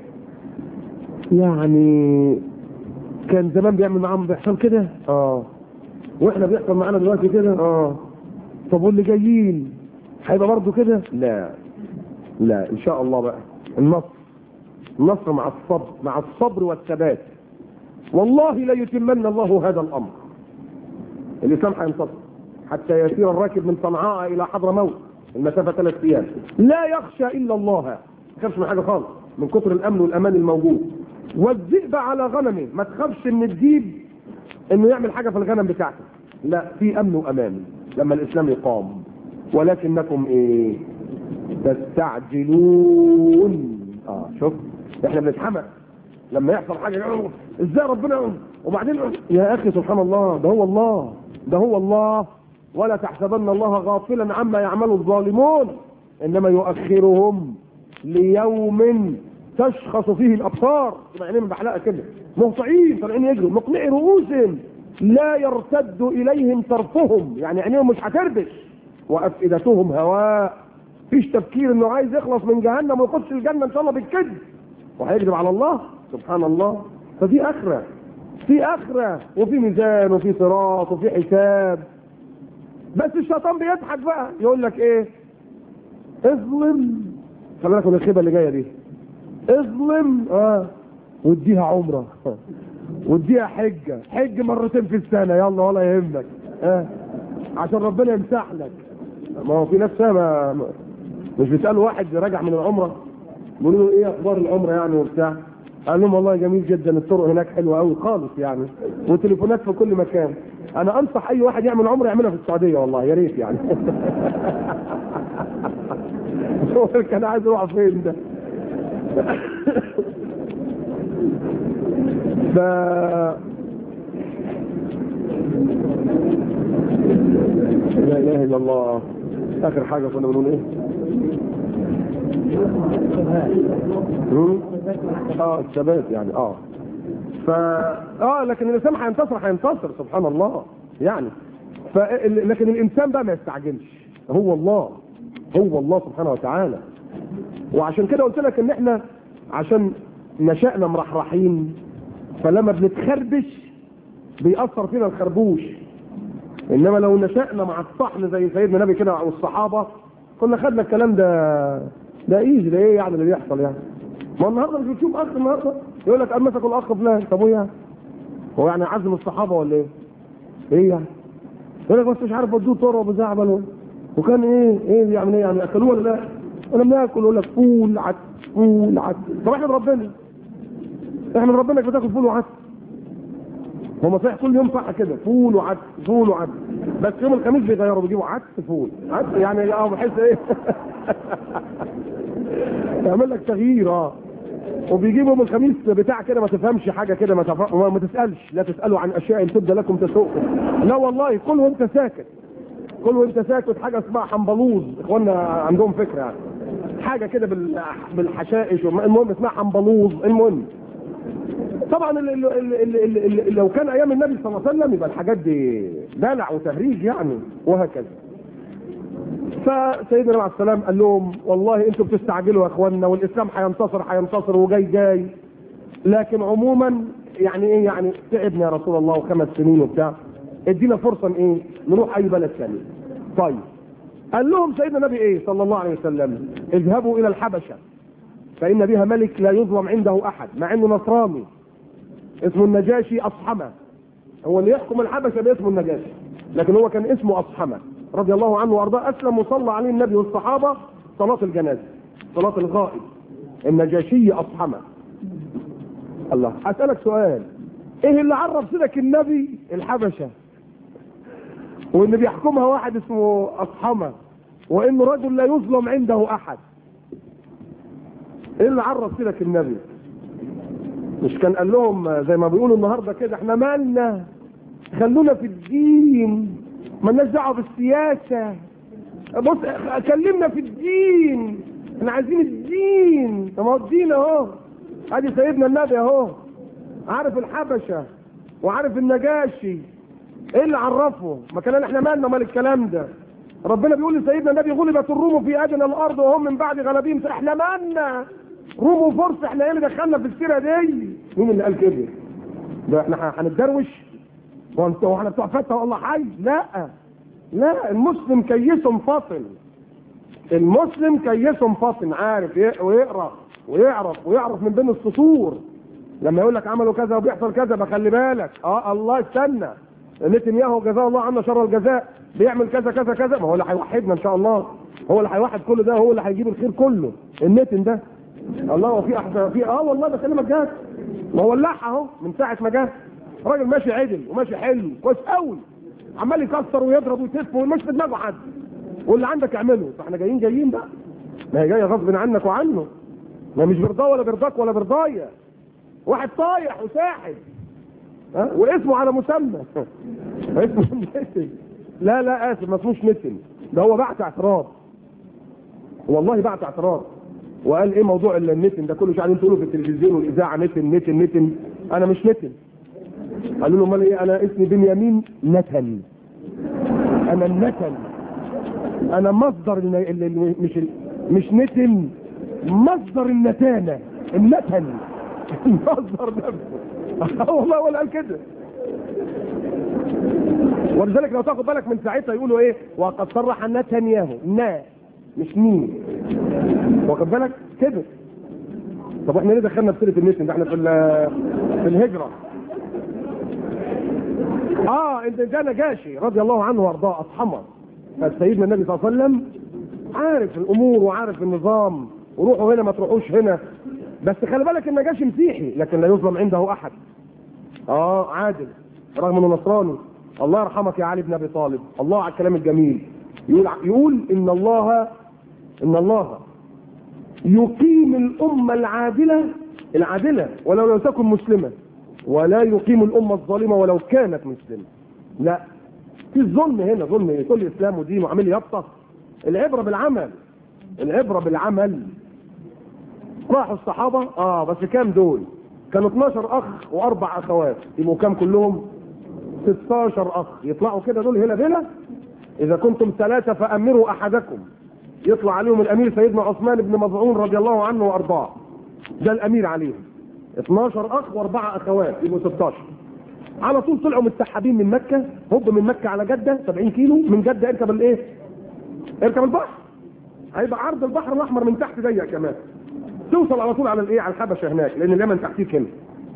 يعني كان زمان بيعمل معاهم بيحصل كده اه واحنا بيحصل معانا دلوقتي كده اه طب واللي جايين هيبقى برضه كده لا لا ان شاء الله بقى النصر النصر مع الصبر مع الصبر والثبات والله لا يتمن الله هذا الامر الاسلام هينتصر حتى يسير الراكب من صنعاء الى حضرموت المسافه ثلاث ايام لا يخشى الا الله ما تخافش من حاجه خالص من كتر الامن والامان الموجود والذئب على غنمه ما تخافش من الديب انه يعمل حاجه في الغنم بتاعتك لا في امن وامان لما الاسلام يقام ولكنكم ايه تستعجلون اه شوف احنا بنتحمق لما يحصل حاجه ازاي ربنا وبعدين يا اخي سبحان الله ده هو الله ده هو الله ولا تحسبن الله غافلا عما يعمل الظالمون انما يؤخرهم ليوم تشخص فيه الابصار تبقى عينيهم بحلقه كده مهطعين طالعين يجروا مقنعي رؤوسهم لا يرتد اليهم طرفهم يعني عينيهم مش هتربش وافئدتهم هواء فيش تفكير انه عايز يخلص من جهنم ويخش الجنه ان شاء الله بالكذب وهيكذب على الله سبحان الله ففي اخره في اخره وفي ميزان وفي صراط وفي حساب بس الشيطان بيضحك بقى يقول لك ايه اظلم خلي بالك من الخيبه اللي جايه دي اظلم اه واديها عمره واديها حجه حج مرتين في السنه يلا ولا يهمك اه عشان ربنا يمسح لك ما هو في ناس ما مش بيسالوا واحد راجع من العمره بيقولوا له ايه اخبار العمره يعني وبتاع قال لهم والله جميل جدا الطرق هناك حلوه قوي خالص يعني وتليفونات في كل مكان انا انصح اي واحد يعمل عمره يعملها في السعوديه والله يا ريت يعني هو كان عايز يروح فين ده ف لا اله الا الله اخر حاجه كنا بنقول ايه اه الثبات يعني اه ف اه لكن الانسان هينتصر هينتصر سبحان الله يعني ف لكن الانسان بقى ما يستعجلش هو الله هو الله سبحانه وتعالى وعشان كده قلت لك ان احنا عشان نشأنا مرحرحين فلما بنتخربش بيأثر فينا الخربوش انما لو نشأنا مع الصحن زي سيدنا النبي كده والصحابه كنا خدنا الكلام ده ده ايجي ده ايه يعني اللي بيحصل يعني ما النهارده مش بتشوف اخ النهارده يقول لك قال مسكوا الاخ فلان طب وايه يعني؟ هو يعني عزم الصحابه ولا ايه؟ ايه يعني؟ يقول لك بس مش عارف ودوه طرق وبزعبل وكان ايه ايه يعني ايه يعني اكلوه ولا لا؟ انا بناكل يقول لك فول عدس فول عدس طب احمد ربنا احمد ربنا انك بتاكل فول وعدس هو صحيح كل يوم صح كده فول وعدس فول وعدس بس يوم الخميس بيغيروا بيجيبوا عدس فول عدس يعني اه بحس ايه يعمل لك تغيير اه وبيجيبوا يوم الخميس بتاع كده ما تفهمش حاجه كده ما, تف... ما تسالش لا تسالوا عن اشياء تبدا لكم تسوءكم لا والله كل وانت ساكت كل وانت ساكت حاجه اسمها حنبلوز اخواننا عندهم فكره يعني حاجه كده بال... بالحشائش المهم اسمها حنبلوز المهم طبعا ال ال ال ال ال لو كان ايام النبي صلى الله عليه وسلم يبقى الحاجات دي دلع وتهريج يعني وهكذا فسيدنا النبي عليه السلام قال لهم والله انتم بتستعجلوا يا اخواننا والاسلام هينتصر هينتصر وجاي جاي لكن عموما يعني ايه يعني تعبنا يا رسول الله وخمس سنين وبتاع ادينا فرصه ايه نروح اي بلد ثاني طيب قال لهم سيدنا النبي ايه صلى الله عليه وسلم اذهبوا الى الحبشه فان بها ملك لا يظلم عنده احد مع انه نصراني اسمه النجاشي اصحمه هو اللي يحكم الحبشه باسمه النجاشي لكن هو كان اسمه اصحمه رضي الله عنه وارضاه اسلم وصلى عليه النبي والصحابه صلاه الجنازه صلاه الغائب النجاشي اصحمه الله اسالك سؤال ايه اللي عرف سيدك النبي الحبشه وان بيحكمها واحد اسمه اصحمه وانه رجل لا يظلم عنده احد ايه اللي عرف سيدك النبي مش كان قال لهم زي ما بيقولوا النهارده كده احنا مالنا خلونا في الدين مالناش دعوه بالسياسه بص كلمنا في الدين احنا عايزين الدين طب ما هو الدين اهو ادي سيدنا النبي اهو عارف الحبشه وعارف النجاشي ايه اللي عرفه ما كان احنا مالنا مال الكلام ده ربنا بيقول لسيدنا النبي غلبت الروم في ادنى الارض وهم من بعد غلبهم احنا مالنا روم وفرس احنا ايه اللي دخلنا في السيره دي مين اللي قال كده ده احنا هنتدروش وانت واحنا بتوع فتح والله حي لا لا المسلم كيسهم فاطن المسلم كيسهم فاطن عارف ويقرا ويعرف ويعرف من بين السطور لما يقول لك عملوا كذا وبيحصل كذا بخلي بالك اه الله استنى نتنياهو جزاه الله عنا شر الجزاء بيعمل كذا كذا كذا ما هو اللي هيوحدنا ان شاء الله هو اللي هيوحد كل ده هو اللي هيجيب الخير كله النتن ده الله وفي احسن في اه والله بكلمك جد ما هو ولعها اهو من ساعه ما جه راجل ماشي عدل وماشي حلو كويس قوي عمال يكسر ويضرب ويتف ومش في دماغه حد واللي عندك اعمله فاحنا جايين جايين بقى ما هي جايه غصب عنك وعنه ما مش برضاه ولا برضاك ولا برضايا واحد طايح وساحب ها واسمه على مسمى اسمه نتن لا لا اسف ما اسموش نتن ده هو بعت اعتراض والله بعت اعتراض وقال ايه موضوع النتن ده كله قاعدين تقولوا في التلفزيون والاذاعه نتن نتن نتن انا مش نتن قالوا له امال ايه انا اسمي بنيامين نتن انا النتن انا مصدر ال ال ال مش ال مش نتن مصدر النتانه النتن مصدر نفسه والله ولا قال كده ولذلك لو تاخد بالك من ساعتها يقولوا ايه وقد صرح نتنياهو نا مش مين واخد بالك كده طب احنا ليه دخلنا في سيره النتن ده احنا في ال- في الهجره اه انت ده نجاشي رضي الله عنه وارضاه اصحمه سيدنا النبي صلى الله عليه وسلم عارف الامور وعارف النظام وروحوا هنا ما تروحوش هنا بس خلي بالك النجاشي مسيحي لكن لا يظلم عنده احد اه عادل رغم انه نصراني الله يرحمك يا علي بن ابي طالب الله على الكلام الجميل يقول يقول ان الله ان الله يقيم الامه العادله العادله ولو لم تكن مسلمه ولا يقيم الامه الظالمه ولو كانت مسلمه لا في الظلم هنا ظلم كل اسلام ودين وعامل يبطأ العبره بالعمل العبره بالعمل راحوا الصحابه اه بس كام دول كانوا 12 اخ واربع اخوات يبقوا كام كلهم 16 اخ يطلعوا كده دول هنا هنا اذا كنتم ثلاثه فامروا احدكم يطلع عليهم الامير سيدنا عثمان بن مظعون رضي الله عنه وارضاه ده الامير عليهم 12 اخ واربعه اخوات يبقوا 16 على طول طلعوا متسحبين من مكه هوب من مكه على جده 70 كيلو من جده اركب الايه؟ اركب البحر هيبقى عرض البحر الاحمر من تحت ضيق كمان توصل على طول على الايه على الحبشه هناك لان اليمن تحتيك هنا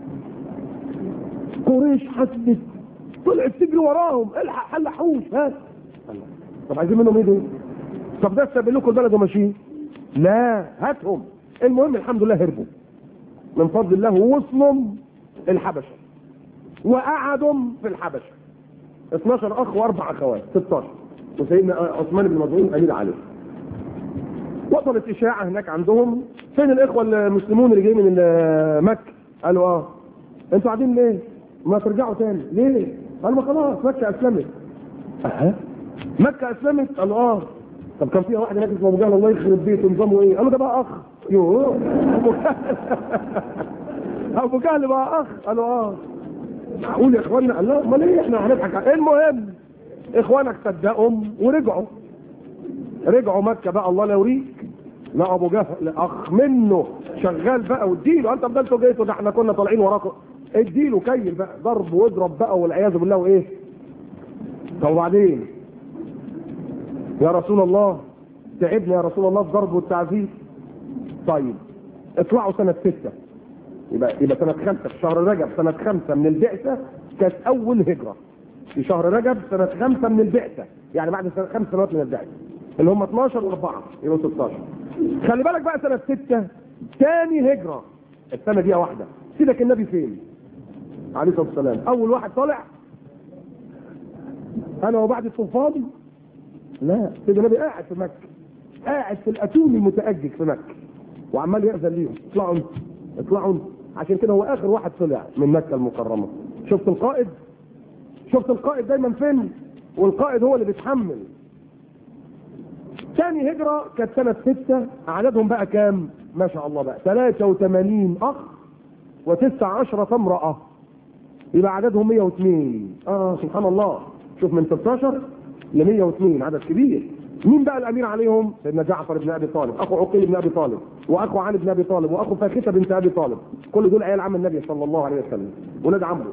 قريش حسبت طلعت تجري وراهم الحق حلحوش هات طب عايزين منهم ايه دول؟ طب ده ساب لكم البلد وماشيين لا هاتهم المهم الحمد لله هربوا من فضل الله ووصلوا الحبشه وقعدوا في الحبشه 12 اخ واربع اخوات 16 وسيدنا عثمان بن مظعون امير عليه وصلت اشاعه هناك عندهم فين الاخوه المسلمون اللي جايين من مكه قالوا اه انتوا قاعدين ليه ما ترجعوا تاني ليه قالوا ما خلاص مكه اسلمت اها مكه اسلمت قالوا اه طب كان فيها واحد هناك اسمه ابو جهل الله يخرب بيته نظامه ايه قالوا ده بقى اخ يوه ابو جهل ابو جهل بقى اخ قالوا اه معقول يا اخوانا قال لا امال ايه احنا هنضحك على- المهم اخوانك صدقهم ورجعوا رجعوا مكه بقى الله لا يوريك لا ابو جهل اخ منه شغال بقى واديله انت بدلتوا جيتوا ده احنا كنا طالعين وراكم اديله كيل بقى ضرب واضرب بقى والعياذ بالله وايه طب وبعدين يا رسول الله تعبنا يا رسول الله الضرب والتعذيب طيب اطلعوا سنة ستة يبقى يبقى سنة خمسة في شهر رجب سنة خمسة من البعثة كانت أول هجرة في شهر رجب سنة خمسة من البعثة يعني بعد سنة خمس سنوات من البعثة اللي هم 12 و4 يبقوا 16 خلي بالك بقى سنة ستة تاني هجرة السنة دي واحدة سيدك النبي فين؟ عليه الصلاة والسلام أول واحد طالع أنا وبعد الطوفان لا سيدنا النبي قاعد في مكة قاعد في الأتون المتأجج في مكة وعمال يأذن ليهم اطلعوا انتوا اطلعوا انتوا عشان كده هو آخر واحد طلع من مكة المكرمة شفت القائد شفت القائد دايما فين والقائد هو اللي بيتحمل ثاني هجرة كانت سنة ستة عددهم بقى كام ما شاء الله بقى 83 أخ وتسع عشرة امرأة يبقى عددهم 102 اه سبحان الله شوف من 16 ل 102 عدد كبير مين بقى الامير عليهم سيدنا جعفر بن ابي طالب اخو عقيل بن ابي طالب واخو علي بن ابي طالب واخو فاخته بنت ابي طالب كل دول عيال عم النبي صلى الله عليه وسلم ولاد عمه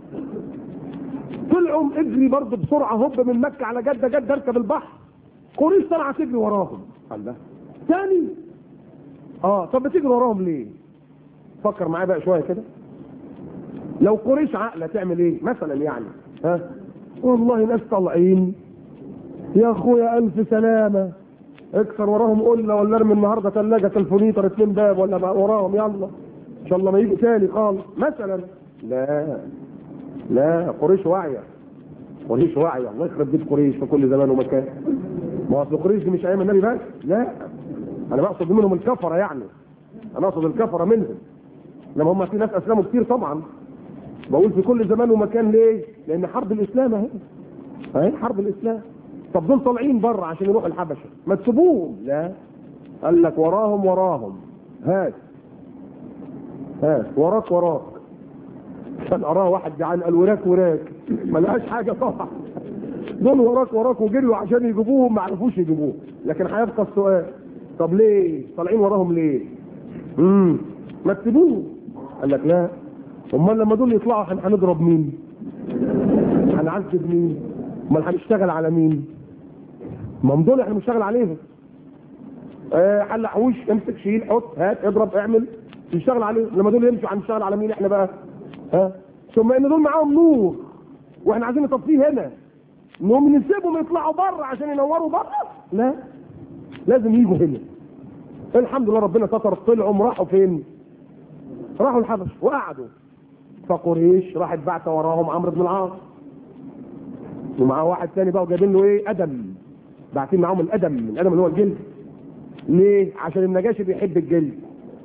طلعوا اجري برضه بسرعه هوب من مكه على جده جده اركب البحر قريش طلعت تجري وراهم قال ده ثاني اه طب بتجري وراهم ليه فكر معايا بقى شويه كده لو قريش عاقله تعمل ايه مثلا يعني ها والله ناس طالعين يا اخويا الف سلامه اكسر وراهم قلنا ولا ارمي النهارده ثلاجه تلفونيتر اتنين باب ولا بقى وراهم يلا ان شاء الله ما يجوا تاني خالص مثلا لا لا قريش واعيه قريش واعيه الله يخرب بيت قريش في كل زمان ومكان ما اصل قريش دي مش ايام النبي بس لا انا بقصد منهم الكفره يعني انا اقصد الكفره منهم لما هم في ناس اسلموا كتير طبعا بقول في كل زمان ومكان ليه؟ لان حرب الاسلام اهي اهي حرب الاسلام طب دول طالعين بره عشان يروحوا الحبشه ما تسيبوهم لا قال لك وراهم وراهم هات هات وراك وراك كان اراه واحد جعان قال وراك وراك ما لقاش حاجه طبعا دول وراك وراك وجريوا عشان يجيبوهم ما عرفوش يجيبوه لكن هيبقى السؤال طب ليه طالعين وراهم ليه امم ما تسيبوه قال لك لا امال لما دول يطلعوا هن- هنضرب مين هنعذب مين امال هنشتغل على مين ما هم دول احنا بنشتغل عليهم آه حلق حوش امسك شيل حط هات اضرب اعمل نشتغل عليهم لما دول يمشوا هنشتغل على مين احنا بقى ها ثم ان دول معاهم نور واحنا عايزين نطفيه هنا نقوم نسيبهم يطلعوا بره عشان ينوروا بره لا لازم يجوا هنا الحمد لله ربنا ستر طلعوا راحوا فين راحوا الحبش وقعدوا فقريش راحت بعت وراهم عمرو بن العاص ومعاه واحد تاني بقى جايبين له ايه ادم باعتين معاهم الادم الادم اللي هو الجلد ليه عشان النجاشي بيحب الجلد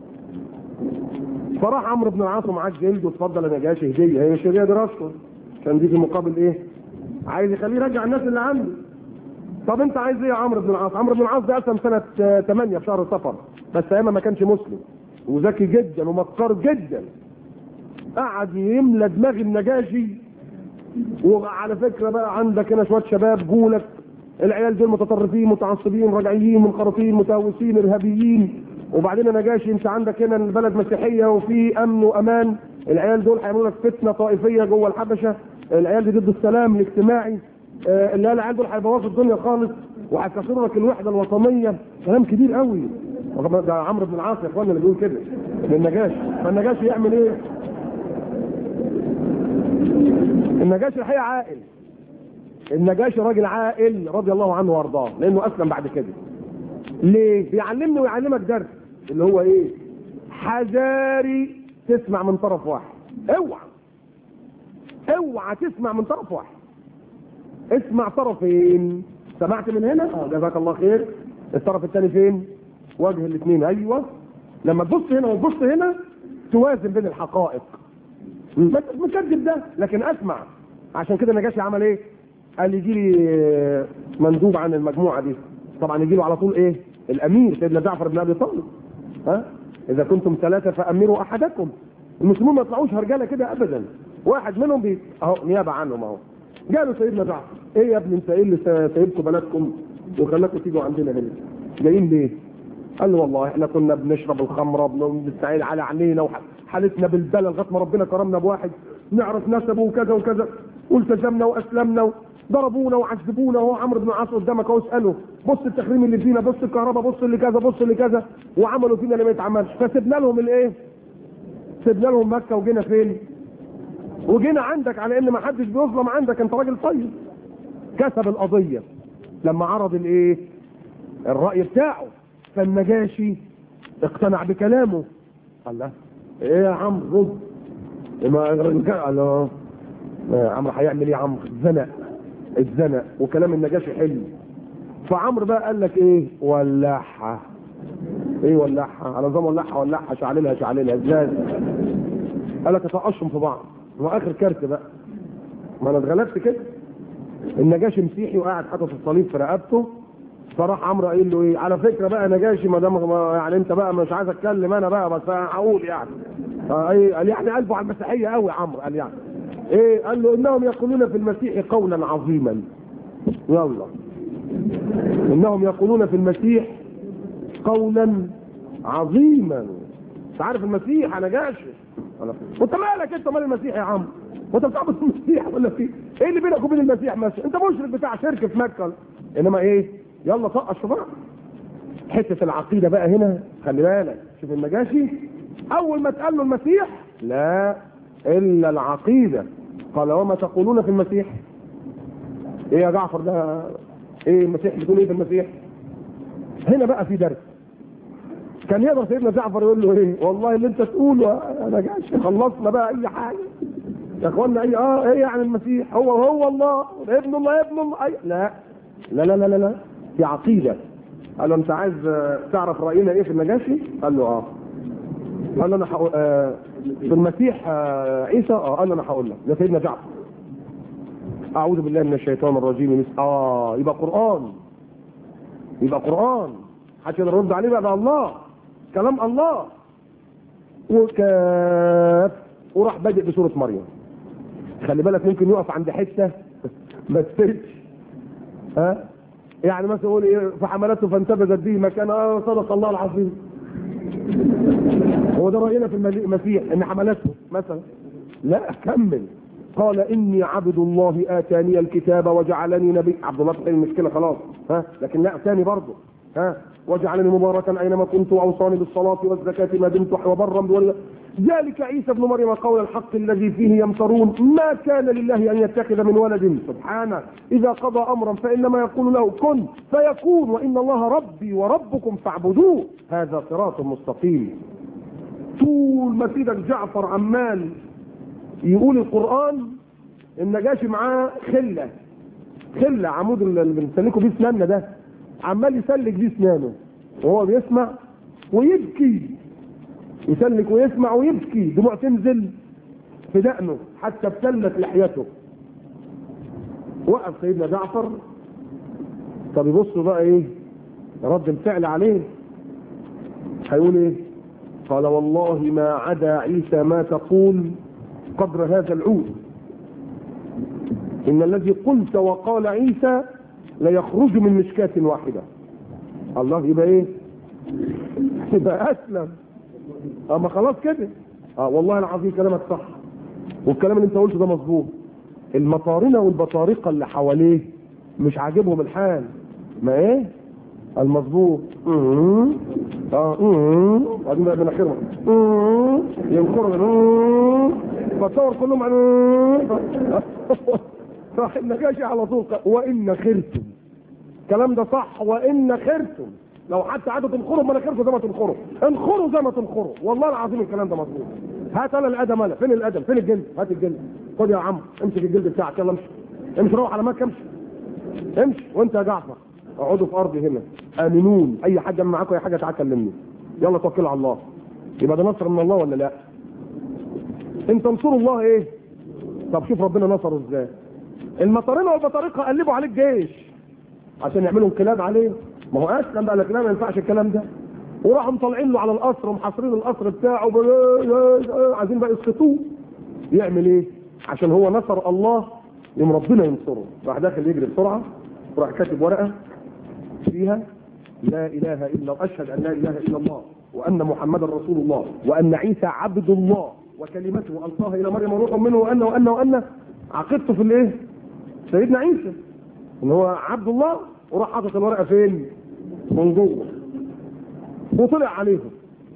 فراح عمرو بن العاص ومعاه الجلد واتفضل يا نجاشي هديه هي مش هديه دراسته كان دي في مقابل ايه عايز يخليه يرجع الناس اللي عنده طب انت عايز ايه يا عمرو بن العاص عمرو بن العاص ده اسلم سنه 8 في شهر صفر بس ايامها ما كانش مسلم وذكي جدا ومكار جدا قعد يملى دماغ النجاشي وعلى فكره بقى عندك هنا شويه شباب جولك العيال دول متطرفين متعصبين رجعيين منخرطين متهوسين ارهابيين وبعدين نجاشي انت عندك هنا البلد مسيحيه وفي امن وامان العيال دول هيعملوا لك فتنه طائفيه جوه الحبشه العيال دي ضد السلام الاجتماعي آه اللي العيال دول هيبوظوا الدنيا خالص وهيكسروا لك الوحده الوطنيه كلام كبير قوي ده عمرو بن العاص يا اخوانا اللي بيقول كده للنجاشي فالنجاشي يعمل ايه؟ النجاشي الحقيقه عاقل النجاشي راجل عاقل رضي الله عنه وارضاه لانه اسلم بعد كده ليه بيعلمني ويعلمك درس اللي هو ايه حذاري تسمع من طرف واحد اوعى اوعى تسمع من طرف واحد اسمع طرفين سمعت من هنا اه جزاك الله خير الطرف الثاني فين وجه الاثنين ايوه لما تبص هنا وتبص هنا توازن بين الحقائق ما مكذب ده لكن اسمع عشان كده نجاشي عمل ايه قال يجي لي مندوب عن المجموعه دي طبعا يجي له على طول ايه الامير سيدنا جعفر بن ابي طالب ها اذا كنتم ثلاثه فامروا احدكم المسلمون ما يطلعوش هرجله كده ابدا واحد منهم بي اهو نيابه عنهم اهو قالوا سيدنا جعفر ايه يا ابني انت ايه اللي سايبكم بلدكم وخلاكم تيجوا عندنا هنا جايين ليه قال له والله احنا كنا بنشرب الخمره بنستعين على عينينا وحالتنا بالبلد لغايه ما ربنا كرمنا بواحد نعرف نسبه وكذا وكذا والتزمنا واسلمنا ضربونا وعذبونا وهو عمرو بن العاص قدامك اهو اساله بص التخريم اللي فينا بص الكهرباء بص اللي كذا بص اللي كذا وعملوا فينا اللي ما يتعملش فسيبنا لهم الايه؟ سيبنا لهم مكه وجينا فين؟ وجينا عندك على ان ما حدش بيظلم عندك انت راجل طيب كسب القضيه لما عرض الايه؟ الراي بتاعه فالنجاشي اقتنع بكلامه قال له ايه يا عمرو رد قال له عمرو هيعمل ايه يا عمرو زنق الزنق وكلام النجاشي حلو فعمرو بقى قال لك ايه ولعها ايه ولعها على نظام ولعها ولعها شعللها شعللها ازاي قال لك اتقشم في بعض واخر كارت بقى ما انا اتغلبت كده النجاشي مسيحي وقاعد حاطط الصليب في رقبته فراح عمرو قايل له ايه على فكره بقى نجاشي ما دام يعني انت بقى مش عايز اتكلم انا بقى بس هقول يعني آه ايه قال يعني قلبه على المسيحيه قوي عمرو قال يعني ايه قال له انهم يقولون في المسيح قولا عظيما يلا انهم يقولون في المسيح قولا عظيما انت عارف المسيح انا جاشي وانت مالك انت مال المسيح يا عم وانت بتعبد المسيح ولا في ايه اللي بينك وبين المسيح ماشي انت مشرك بتاع شرك في مكه انما ايه يلا طقش في بعض حته العقيده بقى هنا خلي بالك شوف النجاشي اول ما اتقال له المسيح لا الا العقيده قال وما تقولون في المسيح ايه يا جعفر ده ايه المسيح بتقول ايه في المسيح هنا بقى في درس كان يقدر سيدنا جعفر يقول له ايه والله اللي انت تقوله انا جاش خلصنا بقى اي حاجه يا اخوانا اي اه ايه يعني المسيح هو هو الله ابن الله ابن الله أي لا لا لا لا لا, لا. في عقيده قال له انت عايز تعرف راينا ايه في النجاشي قال له اه قال له انا حقول آه في المسيح آه عيسى اه قال له انا هقول لك ده سيدنا جعفر اعوذ بالله من الشيطان الرجيم اه يبقى قران يبقى قران حتى نرد عليه بقى ده الله كلام الله وكاف وراح بادئ بسوره مريم خلي بالك ممكن يقف عند حته ما تفرقش ها يعني مثلا يقول ايه فحملته فانتبذت به مكان اه صدق الله العظيم هو ده راينا في المسيح ان حملته مثلا لا كمل قال اني عبد الله اتاني الكتاب وجعلني نبي عبد الله تقول المشكله خلاص ها لكن لا ثاني برضه ها وجعلني مباركا اينما كنت واوصاني بالصلاه والزكاه ما دمت وبرا بولد ذلك عيسى ابن مريم قول الحق الذي فيه يمترون ما كان لله ان يتخذ من ولد سبحانه اذا قضى امرا فانما يقول له كن فيكون وان الله ربي وربكم فاعبدوه هذا صراط مستقيم طول ما سيدك جعفر عمال يقول القران النجاشي معاه خله خله عمود اللي بنسلكوا بيه اسناننا ده عمال يسلك بيه اسنانه وهو بيسمع ويبكي يسلك ويسمع ويبكي دموع تنزل في دقنه حتى ابتلت لحيته وقف سيدنا جعفر طب يبصوا بقى ايه رد الفعل عليه هيقول ايه قال والله ما عدا عيسى ما تقول قدر هذا العود ان الذي قلت وقال عيسى ليخرج من مشكاة واحدة الله يبقى ايه يبقى اسلم اما خلاص كده اه والله العظيم كلامك صح والكلام اللي انت قلته ده مظبوط المطارنة والبطارقة اللي حواليه مش عاجبهم الحال ما ايه المظبوط اه وبعدين بقى مناخيرهم ينخروا فتصور كلهم راح النجاشي على طول وان خرتم الكلام ده صح وان خرتم لو حتى قعدوا تنخروا مناخيركم زي ما تنخروا انخروا زي ما تنخروا والله العظيم الكلام ده مظبوط هات انا الادم انا فين الادم فين الجلد هات الجلد خد يا عم امسك الجلد بتاعك يلا امشي امشي روح على مكه امشي امشي وانت يا جعفر اقعدوا في ارضي هنا امنون اي حاجه معاكم اي حاجه تعال كلمني يلا توكلوا على الله يبقى ده نصر من الله ولا لا انت انصروا الله ايه طب شوف ربنا نصره ازاي المطارنه والبطارقه قلبوا عليه الجيش عشان يعملوا انقلاب عليه ما هو اسلم بقى لكن ما ينفعش الكلام ده وراحوا مطلعين له على القصر ومحاصرين القصر بتاعه عايزين بقى يسقطوه يعمل ايه عشان هو نصر الله يوم ربنا ينصره راح داخل يجري بسرعه وراح كاتب ورقه فيها لا اله الا اشهد ان لا اله الا الله وان محمدا رسول الله وان عيسى عبد الله وكلمته القاها الى مريم وروح منه وان وان وان عقدته في الايه؟ سيدنا عيسى ان هو عبد الله وراح حاطط الورقه فين؟ من جوه وطلع عليهم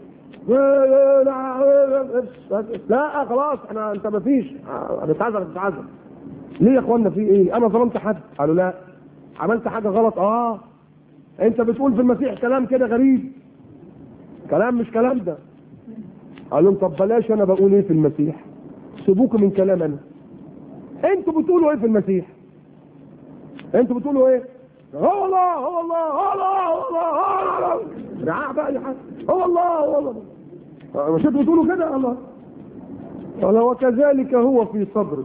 لا خلاص احنا انت ما فيش هنتعذر هتتعذر ليه يا اخوانا في ايه؟ انا ظلمت حد؟ قالوا لا عملت حاجه غلط اه انت بتقول في المسيح كلام كده غريب كلام مش كلام ده قال لهم طب بلاش انا بقول ايه في المسيح سيبوكوا من كلام انا انتوا بتقولوا ايه في المسيح انتوا بتقولوا ايه هو الله هو الله هو الله هو الله هو الله رعاع بقى يا حاج هو الله هو الله مش انتوا بتقولوا كده الله قال وكذلك هو في صبر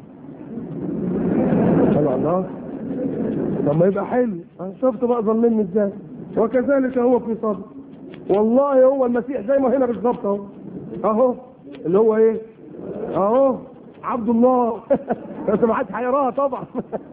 قال الله طب ما يبقى حلو شفت بقى ظلمني ازاي وكذلك هو في صبر والله هو المسيح زي ما هنا بالظبط اهو اهو اللي هو ايه اهو عبد الله بس ما حدش هيراها طبعا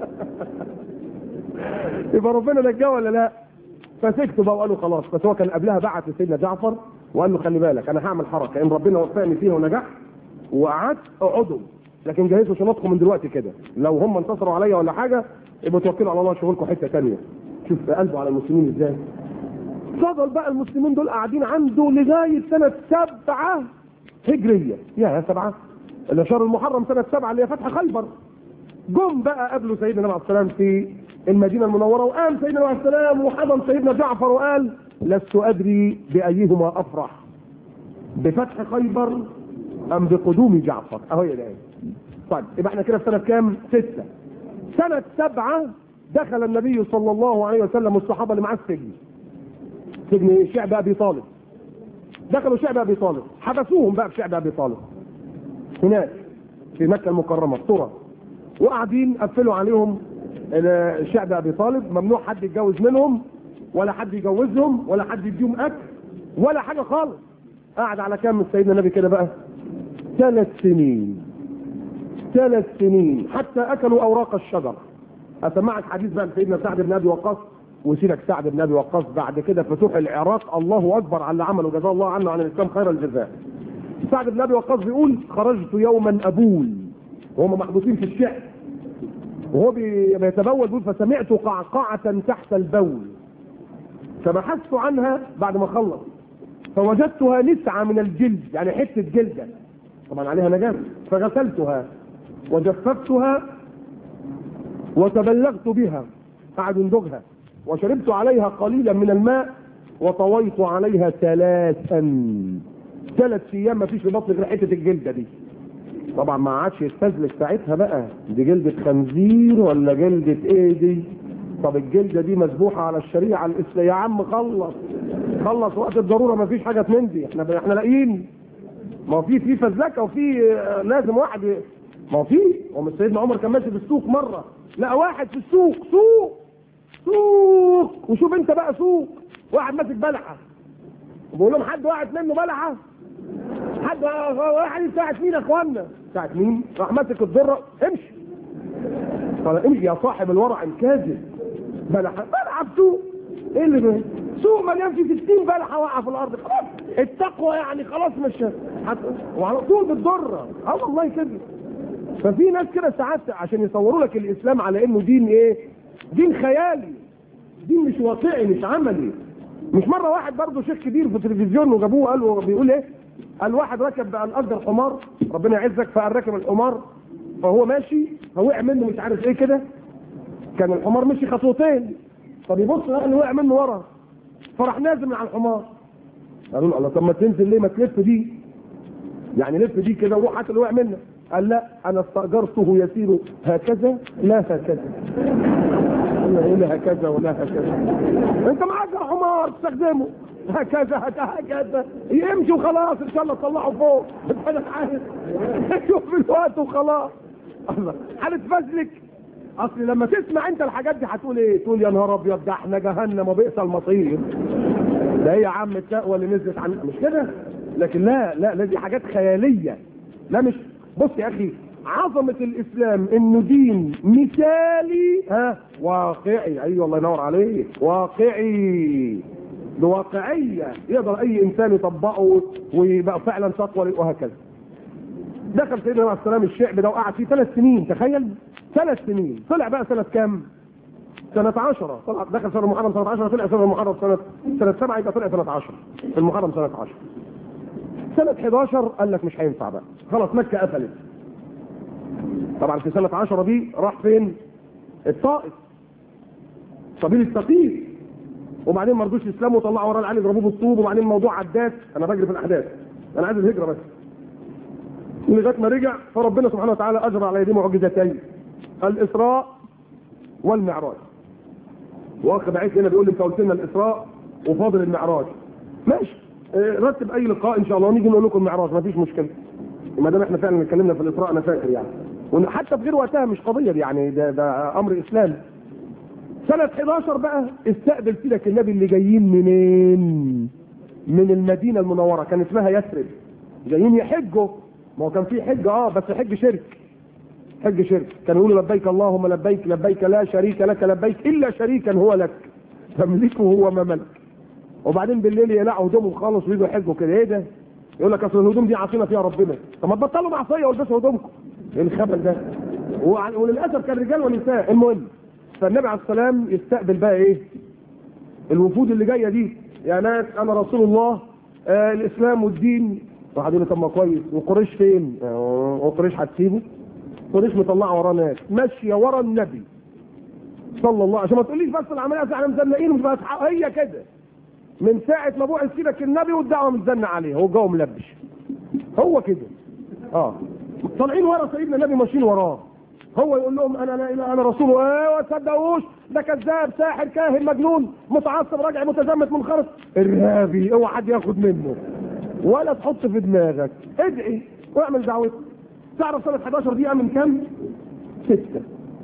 يبقى ربنا نجاه ولا لا فسكتوا بقى وقالوا خلاص بس هو كان قبلها بعت لسيدنا جعفر وقال له خلي بالك انا هعمل حركه ان ربنا وفقني فيها ونجحت وقعدت اقعدوا لكن جهزوا شنطكم من دلوقتي كده لو هم انتصروا عليا ولا حاجه يبقوا توكلوا على الله شغلكم حته ثانيه شوف قلبه على المسلمين ازاي فضل بقى المسلمين دول قاعدين عنده لغايه سنه سبعه هجريه يا سبعه اللي شهر المحرم سنه سبعه اللي هي فتح خيبر جم بقى قابلوا سيدنا النبي عليه السلام في المدينه المنوره وقام سيدنا النبي عليه السلام وحضن سيدنا جعفر وقال لست ادري بايهما افرح بفتح خيبر ام بقدوم جعفر اهو يا الآية طيب يبقى احنا كده في سنه كام؟ سته سنه سبعه دخل النبي صلى الله عليه وسلم والصحابه اللي معاه السجن سجن شعب ابي طالب دخلوا شعب ابي طالب حبسوهم بقى في شعب ابي طالب هناك في مكه المكرمه في طرى وقاعدين قفلوا عليهم شعب ابي طالب ممنوع حد يتجوز منهم ولا حد يجوزهم ولا حد يديهم اكل ولا حاجه خالص قعد على كام من سيدنا النبي كده بقى ثلاث سنين ثلاث سنين حتى اكلوا اوراق الشجر اسمعك حديث بقى سيدنا سعد بن ابي وقاص وسيدك سعد بن ابي وقاص بعد كده فتوح العراق الله اكبر على اللي عمله جزاه الله عنه عن الاسلام خير الجزاء سعد بن ابي وقاص بيقول خرجت يوما ابول وهم محبوسين في الشعب وهو بي- بيتبول بيقول فسمعت قعقعة تحت البول فبحثت عنها بعد ما خلص فوجدتها نسعة من الجلد يعني حتة جلدة طبعا عليها نجاسة فغسلتها وجففتها وتبلغت بها قعد يندغها وشربت عليها قليلا من الماء وطويت عليها ثلاثا ثلاث ايام ما فيش في بطني غير حته الجلده دي طبعا ما عادش يستزلك ساعتها بقى دي جلده خنزير ولا جلده ايه دي طب الجلده دي مذبوحه على الشريعه الاسلاميه يا عم خلص خلص وقت الضروره ما فيش حاجه من دي احنا احنا لاقيين ما هو في في فزلكه وفي آه، لازم واحد ي- ما هو في هو مش سيدنا عمر كان ماشي في السوق مره لقى واحد في السوق سوق سوق وشوف انت بقى سوق واحد ماسك بلحه وبقول لهم حد واحد منه بلحه حد واحد يساعد مين يا اخوانا ساعة مين راح ماسك الذره امشي قال امشي يا صاحب الورع الكاذب بلحه بلحه في سوق ايه اللي ده سوق مليان فيه 60 بلحه واقعه في الارض خلاص التقوى يعني خلاص مش حت... وعلى طول بالذره اه والله كده ففي ناس كده ساعات عشان يصوروا لك الاسلام على انه دين ايه دين خيالي دين مش واقعي مش عملي مش مره واحد برضه شيخ كبير في التلفزيون وجابوه قالوا بيقول ايه قال واحد ركب قال اجر حمار ربنا يعزك فقال ركب الحمار فهو ماشي فوقع منه مش عارف ايه كده كان الحمار مشي خطوتين فبيبص لقى اللي وقع منه ورا فراح نازل من على الحمار قالوا له الله طب ما تنزل ليه ما تلف دي يعني لف دي كده وروح هات اللي وقع منك قال لا انا استاجرته يسير هكذا لا هكذا لا ايه لا هكذا ولا هكذا انت معاك حمار تستخدمه هكذا هكذا يمشي وخلاص ان شاء الله تطلعه فوق انا عارف شوف الوقت وخلاص الله هنتفزلك اصل لما تسمع انت الحاجات دي هتقول ايه تقول يا نهار ابيض ده احنا جهنم وبئس المصير ده هي يا عم التقوى اللي نزلت عن مش كده لكن لا لا لا دي حاجات خياليه لا مش بص يا اخي عظمة الاسلام انه دين مثالي ها واقعي ايوه الله ينور عليك واقعي بواقعية يقدر اي انسان يطبقه ويبقى فعلا تقوى وهكذا دخل سيدنا عليه السلام الشعب ده وقعد فيه ثلاث سنين تخيل ثلاث سنين طلع بقى سنة كام؟ سنة 10 طلع دخل سنة المحرم سنة 10 طلع سنة المحرم سنة سنة 7 يبقى طلع سنة 10 في المحرم سنة 10 سنة 11 قال لك مش هينفع بقى خلاص مكة قفلت طبعا في سنة 10 دي راح فين؟ الطائف سبيل الثقيف وبعدين ما رضوش يسلموا وطلعوا وراه العيال يضربوه بالطوب وبعدين الموضوع عدات انا بجري في الاحداث انا عايز الهجره بس لغايه ما رجع فربنا سبحانه وتعالى اجرى على يديه معجزتين الاسراء والمعراج واخ بعيد هنا بيقول لي انت قلت لنا الاسراء وفاضل المعراج ماشي اه، رتب اي لقاء ان شاء الله ونيجي نقول لكم المعراج ما فيش مشكله ما دام احنا فعلا اتكلمنا في الاسراء انا فاكر يعني وحتى في غير وقتها مش قضيه دي يعني ده ده امر اسلامي سنة 11 بقى استقبل سيدك النبي اللي جايين منين؟ من المدينة المنورة كان اسمها يثرب جايين يحجوا ما هو كان في حج اه بس حج شرك حج شرك كانوا يقولوا لبيك اللهم لبيك لبيك لا شريك لك لبيك الا شريكا هو لك تملكه هو ما ملك وبعدين بالليل يقلعوا هدومهم خالص ويجوا يحجوا كده ايه ده؟ يقول لك اصل الهدوم دي عاصينا فيها ربنا طب ما تبطلوا معصيه والبسوا هدومكم ايه الخبل ده؟ وع- وللاسف كان رجال ونساء المهم فالنبي عليه السلام يستقبل بقى ايه؟ الوفود اللي جايه دي يا ناس انا رسول الله آه الاسلام والدين واحد يقول لي طب ما كويس وقريش فين؟ آه وقريش هتسيبه؟ قريش مطلعه وراه ناس ماشيه ورا النبي صلى الله عشان ما تقوليش بس العمليه احنا مزنقين مش هتحقق هي كده من ساعه ما بعث سيبك النبي والدعوه متزنق عليه هو جوه ملبش هو كده اه طالعين ورا سيدنا النبي ماشيين وراه هو يقول لهم انا لا اله انا رسول ايه ما تصدقوش ده كذاب ساحر كاهن مجنون متعصب راجع متزمت منخرط ارهابي اوعى حد ياخد منه ولا تحط في دماغك ادعي واعمل دعوتك تعرف سنه 11 دي من كام؟ سته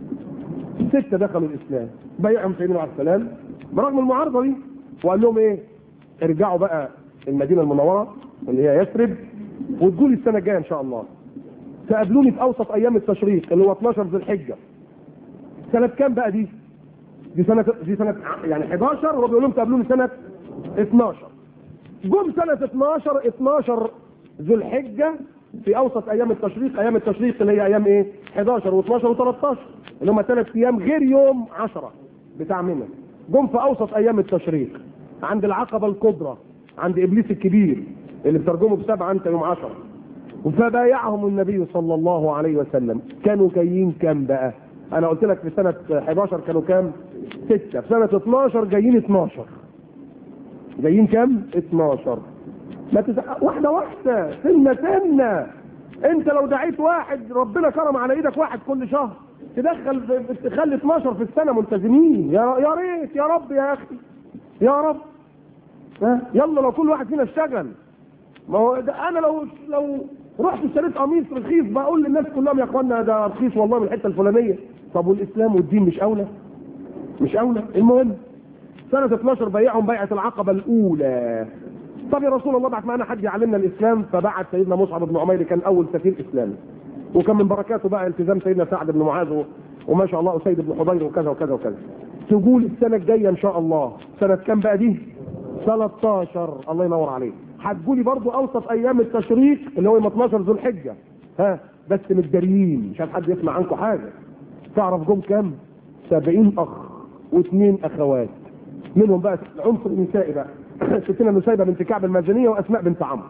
سته دخلوا الاسلام بيعهم سيدنا عليه السلام برغم المعارضه دي وقال لهم ايه؟ ارجعوا بقى المدينه المنوره اللي هي يثرب وتقولي السنه الجايه ان شاء الله تقابلوني في اوسط ايام التشريق اللي هو 12 ذي الحجه سنه كام بقى دي؟ دي سنه دي سنه يعني 11 وهو بيقول لهم تقابلوني سنه 12 جم سنه 12 12 ذو الحجه في اوسط ايام التشريق ايام التشريق اللي هي ايام ايه 11 و12 و13 اللي هم ثلاث ايام غير يوم 10 بتاع منى جم في اوسط ايام التشريق عند العقبه الكبرى عند ابليس الكبير اللي بترجمه بسبعه انت يوم 10 فبايعهم النبي صلى الله عليه وسلم كانوا جايين كام بقى انا قلت لك في سنه 11 كانوا كام 6 في سنه 12 جايين 12 جايين كام 12 ما تزق... واحده واحده سنه سنه انت لو دعيت واحد ربنا كرم على ايدك واحد كل شهر تدخل في- تخلي 12 في السنه ملتزمين يا يا ريت يا رب يا اخي يا رب ها يلا لو كل واحد فينا اشتغل ما هو ده انا لو لو رحت اشتريت قميص رخيص بقول للناس كلهم يا اخوانا ده رخيص والله من الحته الفلانيه طب والاسلام والدين مش اولى مش اولى المهم سنه 12 بيعهم بيعه العقبه الاولى طب يا رسول الله بعد ما انا حد يعلمنا الاسلام فبعت سيدنا مصعب بن عمير كان اول سفير اسلامي وكان من بركاته بقى التزام سيدنا سعد بن معاذ و- وما شاء الله اسيد بن حضير وكذا وكذا وكذا تقول السنه الجايه ان شاء الله سنه كام بقى دي 13 الله ينور عليك هتقولي برضو اوسط ايام التشريق اللي هو يوم 12 ذو الحجه ها بس متداريين مش عارف حد يسمع عنكم حاجه تعرف جم كام 70 اخ واثنين اخوات منهم بقى العنصر النسائي بقى ستنا نسيبه بنت كعب المازنيه واسماء بنت عمرو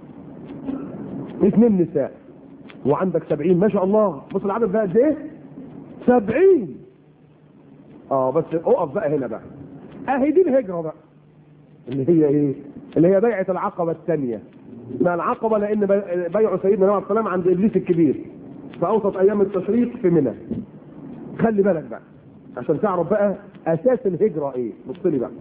اثنين نساء وعندك 70 ما شاء الله بص العدد ده قد ايه 70 اه بس اقف بقى هنا بقى اهي دي الهجره بقى اللي هي ايه اللي هي بيعه العقبه الثانيه اسمها العقبه لان بي- بيعوا سيدنا نوح عليه السلام عند ابليس الكبير في اوسط ايام التشريق في منى خلي بالك بقى عشان تعرف بقى اساس الهجره ايه بص لي بقى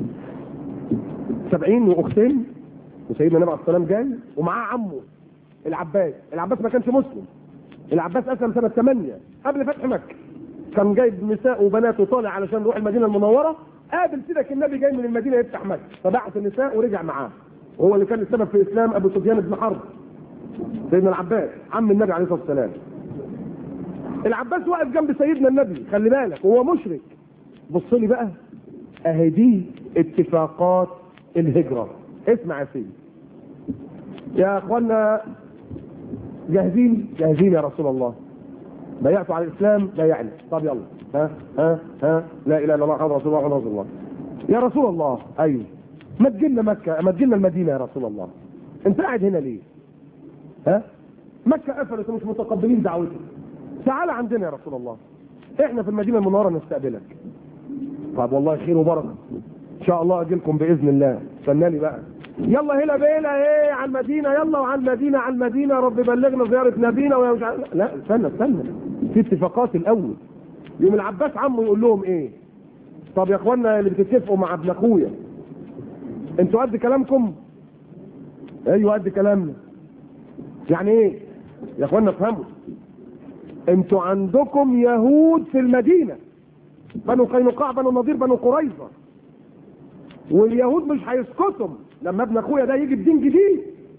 70 واختين وسيدنا النبي عليه السلام جاي ومعاه عمه العباس العباس ما كانش مسلم العباس اسلم سنه 8 قبل فتح مكه كان جايب نساء وبنات وطالع علشان يروح المدينه المنوره قابل سيدك النبي جاي من المدينه يفتح مكه فبعث النساء ورجع معاه وهو اللي كان السبب في اسلام ابو سفيان بن حرب سيدنا العباس عم النبي عليه الصلاه والسلام العباس واقف جنب سيدنا النبي خلي بالك وهو مشرك بص لي بقى اهي دي اتفاقات الهجره اسمع يا سيدي يا اخوانا جاهزين جاهزين يا رسول الله بايعتوا على الاسلام بايعني طب يلا ها ها ها لا اله الا الله محمد رسول الله محمد رسول الله يا رسول الله ايوه ما تجينا مكه ما تجينا المدينه يا رسول الله انت قاعد هنا ليه ها مكه قفلت ومش متقبلين دعوتك تعال عندنا يا رسول الله احنا في المدينه المنوره نستقبلك طب والله خير وبركه ان شاء الله اجي لكم باذن الله استناني بقى يلا هلا بينا ايه على المدينه يلا وعلى المدينه على المدينه رب بلغنا زياره نبينا ويا مش عارف- لا استنى استنى في اتفاقات الاول يوم العباس عمه يقول لهم ايه طب يا اخوانا اللي بتتفقوا مع ابن اخويا انتوا قد كلامكم ايوه قد كلامنا يعني ايه يا اخوانا افهموا انتوا عندكم يهود في المدينه بنو قينقاع بنو نضير بنو قريظه واليهود مش هيسكتوا لما ابن اخويا ده يجي بدين جديد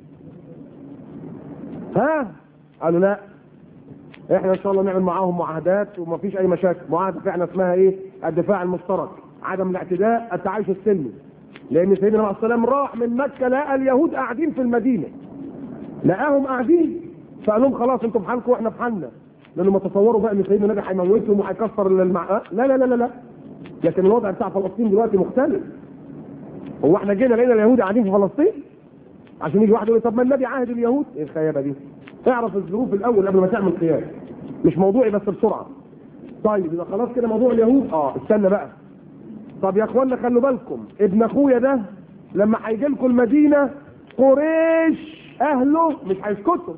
ها قالوا لا احنا ان شاء الله نعمل معاهم معاهدات ومفيش اي مشاكل معاهده فعلا اسمها ايه الدفاع المشترك عدم الاعتداء التعايش السلمي لان سيدنا عليه السلام راح من مكه لقى اليهود قاعدين في المدينه لقاهم قاعدين فقال لهم خلاص انتم في حالكم واحنا في حالنا لانه ما تصوروا بقى ان سيدنا النبي هيموتهم وهيكسر المع... لا لا لا لا لا لكن الوضع بتاع فلسطين دلوقتي مختلف هو احنا جينا لقينا اليهود قاعدين في فلسطين عشان يجي واحد يقول طب ما النبي عاهد اليهود ايه الخيابه دي اعرف الظروف الاول قبل ما تعمل قياس مش موضوعي بس بسرعه طيب اذا خلاص كده موضوع اليهود اه استنى بقى طب يا اخوانا خلوا بالكم ابن اخويا ده لما هيجي لكم المدينه قريش اهله مش هيسكتوا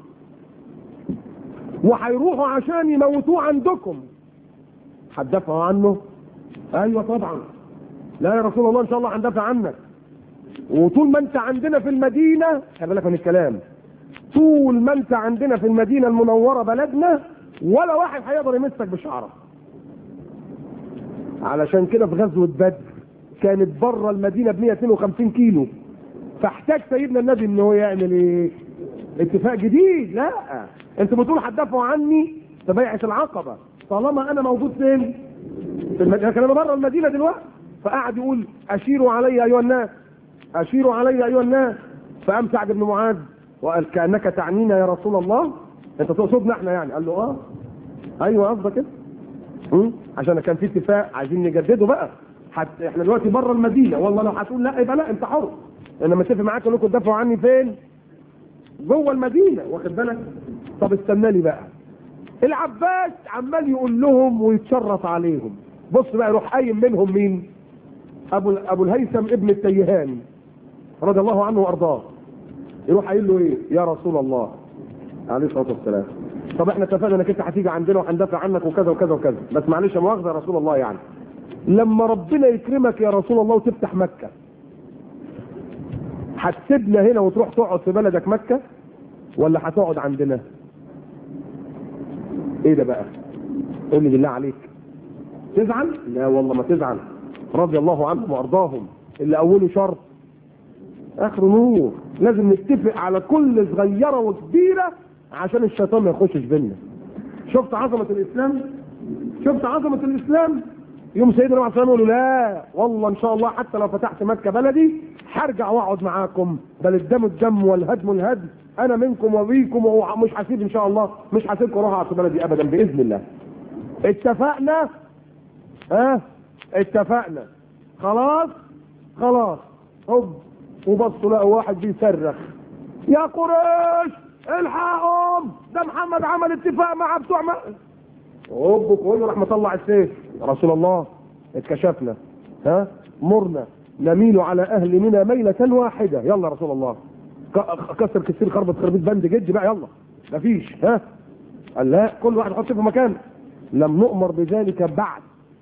وهيروحوا عشان يموتوه عندكم هتدافعوا عنه ايوه طبعا لا يا رسول الله ان شاء الله هندافع عنك وطول ما انت عندنا في المدينه خلي بالك من الكلام طول ما انت عندنا في المدينه المنوره بلدنا ولا واحد هيقدر يمسك بشعره علشان كده في غزوه بدر كانت بره المدينه ب 152 كيلو فاحتاج سيدنا النبي ان هو يعمل ايه؟ اتفاق جديد لا انتوا بتقولوا هتدافعوا عني في بيعه العقبه طالما انا موجود فين؟ في المدينه لكن انا بره المدينه دلوقتي فقعد يقول اشيروا علي ايها الناس اشيروا علي ايها الناس فقام سعد بن معاذ وقال كانك تعنينا يا رسول الله انت تقصدنا احنا يعني قال له اه ايوه قصدك كده م? عشان كان في اتفاق عايزين نجدده بقى حت احنا دلوقتي بره المدينه والله لو هتقول لا يبقى لا انت حر انا متفق معاك انكم تدافعوا عني فين جوه المدينه واخد بالك طب استنى لي بقى العباس عمال يقول لهم ويتشرط عليهم بص بقى يروح قايم منهم مين ابو ابو الهيثم ابن التيهان رضي الله عنه وارضاه يروح قايل له ايه يا رسول الله عليه الصلاه والسلام طب احنا اتفقنا انك انت هتيجي عندنا وهندافع عنك وكذا وكذا وكذا بس معلش مؤاخذه يا رسول الله يعني لما ربنا يكرمك يا رسول الله وتفتح مكه هتسيبنا هنا وتروح تقعد في بلدك مكه ولا هتقعد عندنا ايه ده بقى قول لي بالله عليك تزعل لا والله ما تزعل رضي الله عنهم وارضاهم اللي اوله شر اخره نور لازم نتفق على كل صغيره وكبيره عشان الشيطان ما يخشش بينا شفت عظمه الاسلام شفت عظمه الاسلام يوم سيدنا عليه الصلاه يقول لا والله ان شاء الله حتى لو فتحت مكه بلدي هرجع واقعد معاكم بل الدم الدم والهدم الهدم انا منكم وبيكم ومش هسيب ان شاء الله مش هسيبكم اروح اقعد في بلدي ابدا باذن الله اتفقنا ها أه؟ اتفقنا خلاص خلاص هوب وبصوا لقوا واحد بيصرخ يا قريش الحقهم ده محمد عمل اتفاق مع بتوع م... هوب كله راح مطلع السيف يا رسول الله اتكشفنا ها مرنا نميل على اهل منى ميلة واحدة يلا يا رسول الله كسر كسير خربة خربيت بند جد بقى يلا مفيش ها قال لا كل واحد يحط في مكانه لم نؤمر بذلك بعد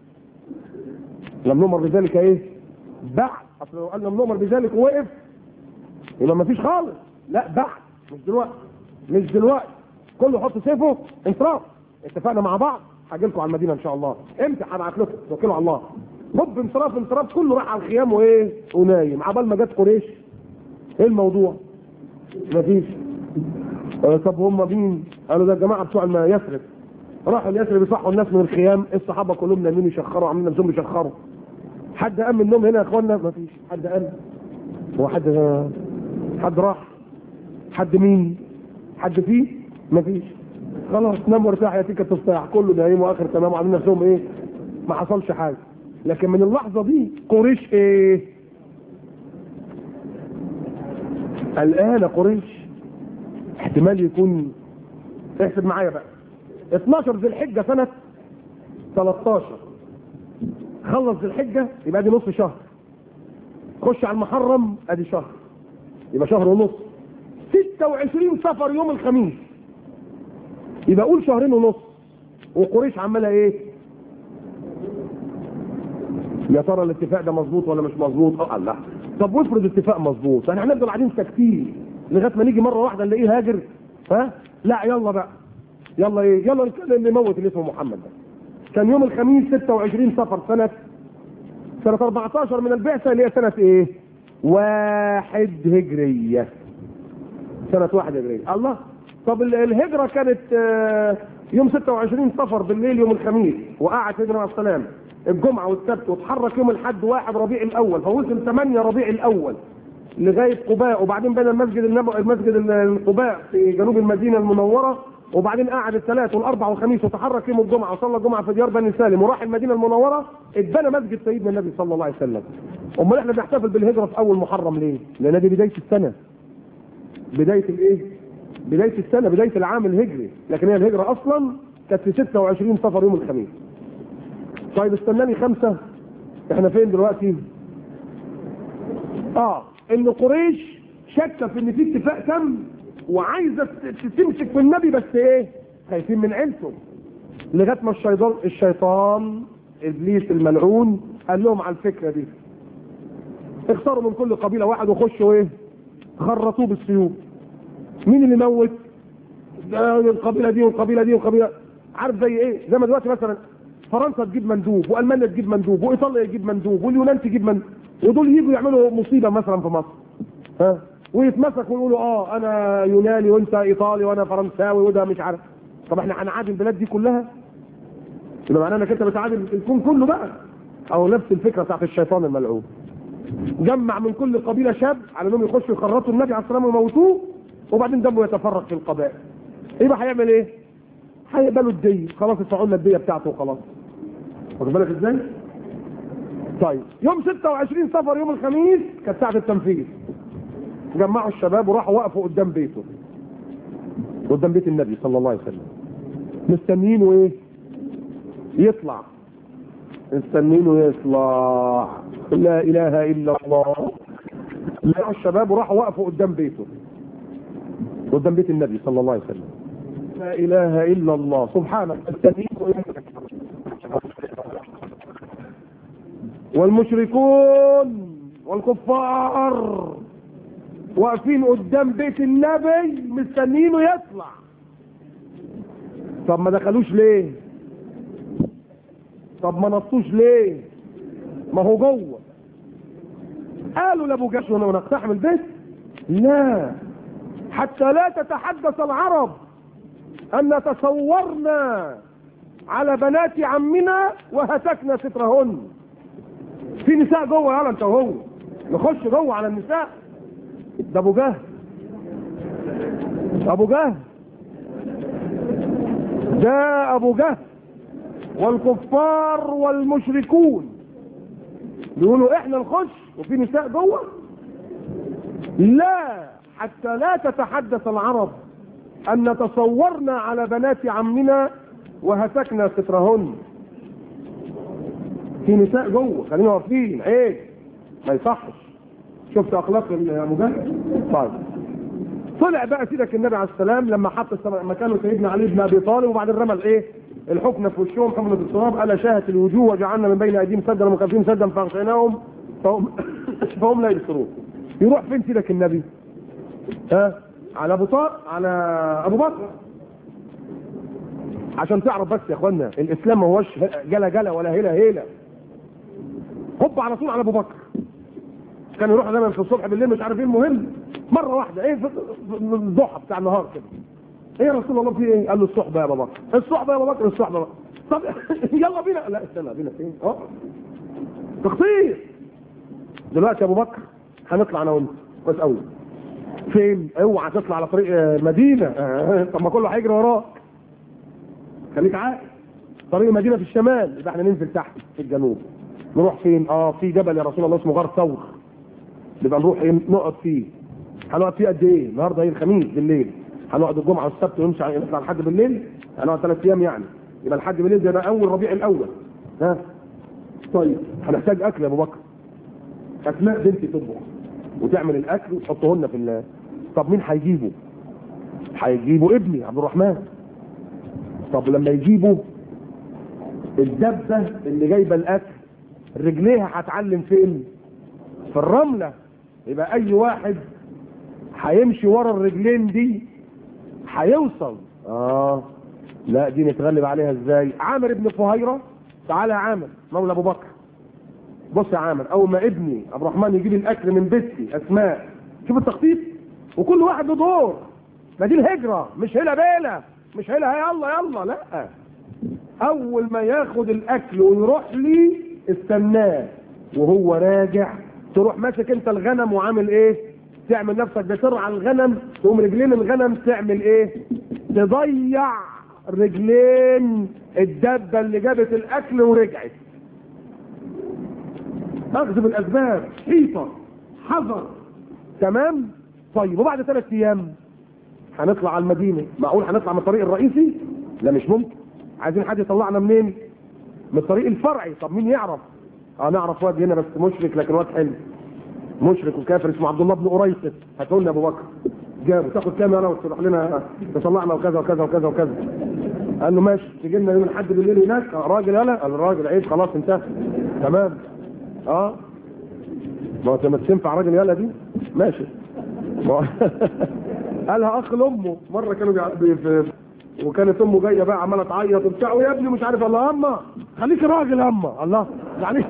لم نؤمر بذلك ايه بعد اصل لو قال لم نؤمر بذلك ووقف يبقى مفيش خالص لا بعد مش دلوقتي مش دلوقتي كله يحط سيفه انصراف اتفقنا مع بعض هاجي لكم على المدينه ان شاء الله امتى هبعت لكم توكلوا على الله هوب انصراف انصراف كله راح على الخيام وايه ونايم عبال ما جت قريش ايه الموضوع مفيش آه طب هم مين قالوا ده الجماعه بتوع يثرب راحوا اليثرب يصحوا الناس من الخيام الصحابه كلهم نايمين يشخروا عاملين نفسهم يشخروا حد قام من النوم هنا يا اخوانا مفيش حد قام هو حد حد راح حد مين حد فيه مفيش خلاص نام وارتاح يا تيكا التفاح كله نايم واخر تمام عاملين نفسهم ايه ما حصلش حاجه لكن من اللحظه دي قريش ايه الان قريش احتمال يكون احسب معايا بقى 12 ذي الحجه سنه 13 خلص ذي الحجه يبقى دي نص شهر خش على المحرم ادي شهر يبقى شهر ونص 26 سفر يوم الخميس يبقى قول شهرين ونص وقريش عماله ايه يا ترى الاتفاق ده مظبوط ولا مش مظبوط اه الله طب وافرض اتفاق مظبوط يعني هنفضل قاعدين ساكتين لغايه ما نيجي مره واحده نلاقيه هاجر ها لا يلا بقى يلا ايه يلا اللي موت اللي اسمه محمد ده كان يوم الخميس 26 صفر سنه سنه 14 من البعثه اللي هي سنه ايه واحد هجريه سنه واحد هجريه الله طب الهجره كانت يوم 26 صفر بالليل يوم الخميس وقعد سيدنا عليه السلام الجمعه والسبت واتحرك يوم الاحد واحد ربيع الاول فوصل 8 ربيع الاول لغايه قباء وبعدين بين المسجد النبوي المسجد قباء في جنوب المدينه المنوره وبعدين قعد الثلاث والاربع والخميس وتحرك يوم الجمعه وصلى الجمعه في ديار بني سالم وراح المدينه المنوره اتبنى مسجد سيدنا النبي صلى الله عليه وسلم امال احنا بنحتفل بالهجره في اول محرم ليه؟ لان دي بدايه السنه بدايه الايه؟ بدايه السنه بدايه العام الهجري لكن هي الهجره اصلا كانت في 26 صفر يوم الخميس طيب استناني خمسه احنا فين دلوقتي؟ اه ان قريش شك في ان في اتفاق تم وعايزه تمسك في النبي بس ايه؟ خايفين من عيلته لغايه ما الشيطان الشيطان ابليس الملعون قال لهم على الفكره دي اختاروا من كل قبيله واحد وخشوا ايه؟ خرطوه بالسيوف مين اللي موت؟ ده القبيله دي والقبيله دي والقبيله عارف زي ايه؟ زي ما دلوقتي مثلا فرنسا تجيب مندوب والمانيا تجيب مندوب وايطاليا تجيب مندوب واليونان تجيب مندوب ودول يجوا يعملوا مصيبه مثلا في مصر ها ويتمسكوا ويقولوا اه انا يوناني وانت ايطالي وانا فرنساوي وده مش عارف طب احنا هنعادي البلاد دي كلها يبقى معناه انك انت بتعادل الكون كله بقى او نفس الفكره بتاعت الشيطان الملعون جمع من كل قبيله شاب على انهم يخشوا يخرطوا النبي عليه الصلاه والسلام ويموتوه وبعدين دمه يتفرق في القبائل يبقى هيعمل ايه هيقبلوا الدية خلاص يدفعوا لنا الدية بتاعته وخلاص واخد بالك ازاي طيب يوم 26 صفر يوم الخميس كانت ساعة التنفيذ جمعوا الشباب وراحوا وقفوا قدام بيته قدام بيت النبي صلى الله عليه وسلم مستنيينه ايه يطلع مستنيينه يطلع لا اله الا الله لقوا الشباب وراحوا وقفوا قدام بيته قدام بيت النبي صلى الله عليه وسلم لا اله الا الله سبحانك مستنيينه والمشركون والكفار واقفين قدام بيت النبي مستنيينه يطلع طب ما دخلوش ليه طب ما نطوش ليه ما هو جوه قالوا لابو جاش ونقتحم البيت لا حتى لا تتحدث العرب ان تصورنا على بنات عمنا وهتكنا سترهن في نساء جوه يلا انت وهو نخش جوه على النساء ده ابو جهل ابو جهل ده ابو جهل والكفار والمشركون بيقولوا احنا نخش وفي نساء جوه لا حتى لا تتحدث العرب ان تصورنا على بنات عمنا وهتكنا سترهن في نساء جوه خلينا واقفين عيب ما يصحش شفت اخلاق ابو جهل طيب طلع بقى سيدك النبي عليه السلام لما حط السماء مكانه سيدنا علي بن ابي طالب وبعدين رمى الايه الحكم في وشهم حملة التراب الا شاهت الوجوه وجعلنا من بين ايديهم سدا ومخلفين سدا فاغشيناهم فهم فهم لا يبصرون يروح فين سيدك النبي؟ ها على ابو طارق على ابو بكر عشان تعرف بس يا اخوانا الاسلام ما هوش جلا جلا ولا هيلا هيلا هوب على طول على ابو بكر كان يروح دايما في الصبح بالليل مش عارف ايه المهم مره واحده ايه في الضحى بتاع النهار كده ايه يا رسول الله في ايه؟ قال له الصحبه يا ابو بكر الصحبه يا ابو بكر الصحبه بقى. طب يلا بينا لا استنى بينا فين؟ اه تخطيط دلوقتي يا ابو بكر هنطلع انا وانت كويس قوي فين؟ اوعى تطلع على طريق المدينه آه. طب ما كله هيجري وراك خليك عاقل طريق المدينه في الشمال يبقى احنا ننزل تحت في الجنوب نروح فين؟ اه في جبل يا رسول الله اسمه غار ثور نبقى نروح ايه نقعد فيه هنقعد فيه قد ايه؟ النهارده ايه الخميس بالليل هنقعد الجمعه والسبت ونمشي نطلع لحد بالليل هنقعد ثلاث ايام يعني يبقى لحد بالليل ده يبقى اول ربيع الاول ها طيب هنحتاج اكل يا ابو بكر اسماء بنتي تطبخ وتعمل الاكل وتحطه لنا في ال طب مين هيجيبه؟ هيجيبه ابني عبد الرحمن طب لما يجيبه الدبه اللي جايبه الاكل رجليها هتعلم فين؟ في الرمله يبقى اي واحد هيمشي ورا الرجلين دي هيوصل اه لا دي نتغلب عليها ازاي عامر بن فهيرة تعالى يا عامر مولى ابو بكر بص يا عامر اول ما ابني عبد الرحمن يجيب الاكل من بيتي اسماء شوف التخطيط وكل واحد له دور ما دي الهجرة مش هلا بيلا مش هلا يلا يلا لا اول ما ياخد الاكل ويروح لي استناه وهو راجع تروح ماسك انت الغنم وعامل ايه تعمل نفسك بترعى الغنم تقوم رجلين الغنم تعمل ايه تضيع رجلين الدبه اللي جابت الاكل ورجعت اخذ بالاسباب حيطه حذر تمام طيب وبعد ثلاث ايام هنطلع على المدينه معقول هنطلع من الطريق الرئيسي لا مش ممكن عايزين حد يطلعنا منين من الطريق الفرعي طب مين يعرف اه نعرف واد هنا بس مشرك لكن واد حلو مشرك وكافر اسمه عبد الله بن قريصة هاتوا لنا ابو بكر جابه تاخد كام انا وتروح لنا تصلعنا وكذا وكذا وكذا وكذا قال له ماشي تجي لنا يوم الحد بالليل هناك آه راجل يلا قال الراجل عيب خلاص انتهى تمام اه ما هو ما تنفع راجل يلا دي ماشي قالها اخ لامه مره كانوا بي... في وكانت امه جايه بقى عماله تعيط وبتاع ويا ابني مش عارف الله اما خليك راجل اما الله يعني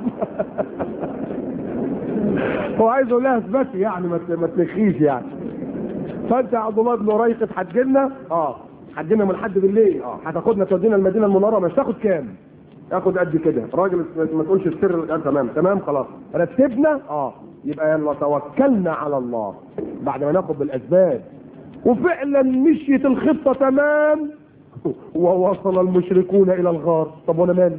هو عايز يقول لها اثبتي يعني ما ما تنخيش يعني فانت يا عبد الله بن ريقط هتجيلنا اه هتجيلنا من حد بالليل اه هتاخدنا تودينا المدينه المنوره مش تاخد كام؟ تاخد قد كده راجل ما تقولش السر آه تمام تمام خلاص رتبنا اه يبقى يلا توكلنا على الله بعد ما ناخد بالاسباب وفعلا مشيت الخطة تمام ووصل المشركون الى الغار طب وانا مالي